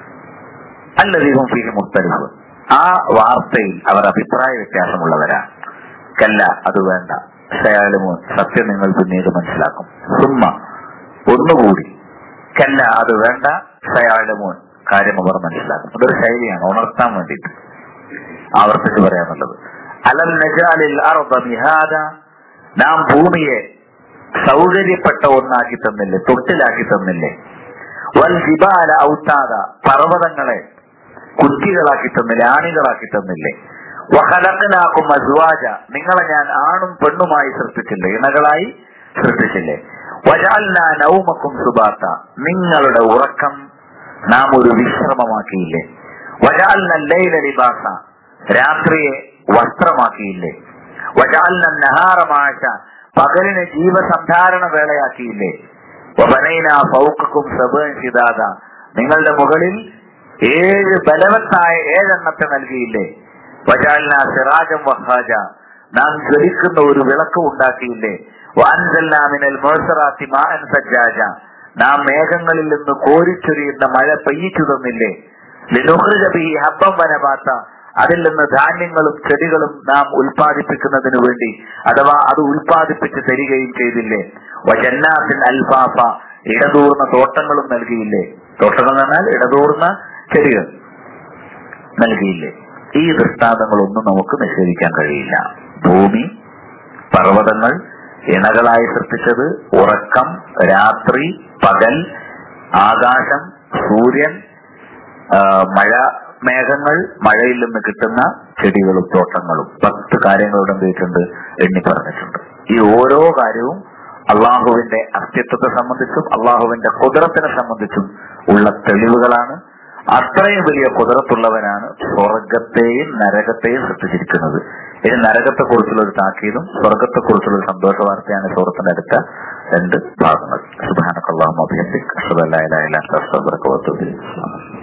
അല്ലധികം ഫീഹി മുസ്തലിഫ് ആ വാർത്തയിൽ അവർ അഭിപ്രായ വ്യത്യാസമുള്ളവരാണ് കല്ല അത് വേണ്ട ശയാലുമോൻ സത്യം നിങ്ങൾ പിന്നീട് മനസ്സിലാക്കും സുമ്മ ഒന്നുകൂടി കല്ല അത് വേണ്ട ശയാലുമോൻ കാര്യം അവർ മനസ്സിലാക്കും അതൊരു ശൈലിയാണ് ഉണർത്താൻ വേണ്ടിയിട്ട് ആവർത്തിച്ച് പറയാനുള്ളത് അലം നജാലിൽ അർദ മിഹാദ നാം ഭൂമിയെ സൗകര്യപ്പെട്ട ഒന്നാക്കി തന്നില്ലേ തൊട്ടിലാക്കി തന്നില്ലേ വൽ ജിബാല ഔത്താദ പർവ്വതങ്ങളെ കുറ്റികളാക്കി തന്നില്ലേ ആണികളാക്കി തന്നില്ലേ വഹലക്കനാക്കും അസ്വാജ നിങ്ങളെ ഞാൻ ആണും പെണ്ണുമായി സൃഷ്ടിച്ചില്ലേ ഇണകളായി സൃഷ്ടിച്ചില്ലേ വജാൽന നൗമക്കും സുബാത്ത നിങ്ങളുടെ ഉറക്കം നാം ഒരു വിശ്രമമാക്കിയില്ലേ വജാൽന ലൈല ലിബാസ രാത്രിയെ വസ്ത്രമാക്കിയില്ലേ വജാൽന നഹാറമാശ പകലിനെ ജീവസന്ധാരണ വേളയാക്കിയില്ലേ വബനൈന ഫൗക്കും സബൻ ഷിദാദ നിങ്ങളുടെ മുകളിൽ ഏഴ് ബലവത്തായ ഏഴെണ്ണത്തെ നൽകിയില്ലേ വജാൽന സിറാജം വഹാജ നാം ജ്വലിക്കുന്ന ഒരു വിളക്ക് ഉണ്ടാക്കിയില്ലേ വാൻസല്ലാമിനൽ മോസറാത്തി മാൻ സജ്ജാജ നാം മേഘങ്ങളിൽ നിന്ന് കോരിച്ചൊരിയുന്ന മഴ പെയ്യിച്ചു തന്നില്ലേ ലിനുഹൃജബി ഹബ്ബം വനപാത്ത അതിൽ നിന്ന് ധാന്യങ്ങളും ചെടികളും നാം ഉൽപ്പാദിപ്പിക്കുന്നതിന് വേണ്ടി അഥവാ അത് ഉൽപ്പാദിപ്പിച്ച് തരികയും ചെയ്തില്ലേ വജന്നാത്തിൻ അൽഫാഫ ഇടതൂർന്ന തോട്ടങ്ങളും നൽകിയില്ലേ തോട്ടങ്ങൾ എന്ന് പറഞ്ഞാൽ ഇടതൂർന്ന ചെടികൾ നൽകിയില്ലേ ഈ ദൃഷ്ടാന്തങ്ങളൊന്നും നമുക്ക് നിഷേധിക്കാൻ കഴിയില്ല ഭൂമി പർവ്വതങ്ങൾ ഇണകളായി സൃഷ്ടിച്ചത് ഉറക്കം രാത്രി പകൽ ആകാശം സൂര്യൻ ആ, മഴ മേഘങ്ങൾ മഴയിൽ നിന്ന് കിട്ടുന്ന ചെടികളും തോട്ടങ്ങളും പത്ത് കാര്യങ്ങളോട് എന്തിട്ടുണ്ട് എണ്ണി പറഞ്ഞിട്ടുണ്ട് ഈ ഓരോ കാര്യവും അള്ളാഹുവിന്റെ അസ്തിത്വത്തെ സംബന്ധിച്ചും അള്ളാഹുവിന്റെ കുതിരത്തിനെ സംബന്ധിച്ചും ഉള്ള തെളിവുകളാണ് അത്രയും വലിയ കുതിരത്തുള്ളവനാണ് സ്വർഗത്തെയും നരകത്തെയും സൃഷ്ടിച്ചിരിക്കുന്നത് ഇനി നരകത്തെ കുറിച്ചുള്ള ഒരു താക്കീതും സ്വർഗത്തെ കുറിച്ചുള്ള ഒരു സന്തോഷ വാർത്തയാണ് സുഹൃത്തിന്റെ അടുത്ത രണ്ട് ഭാഗങ്ങൾ സുബാനക്കല്ലാഹു അഭിയന്തിക് അഷ്ഹദു അല്ലാ ഇലാഹ ഇല്ല അൻത അസ്തഗ്ഫിറുക വഅത്തുബു ഇലൈക്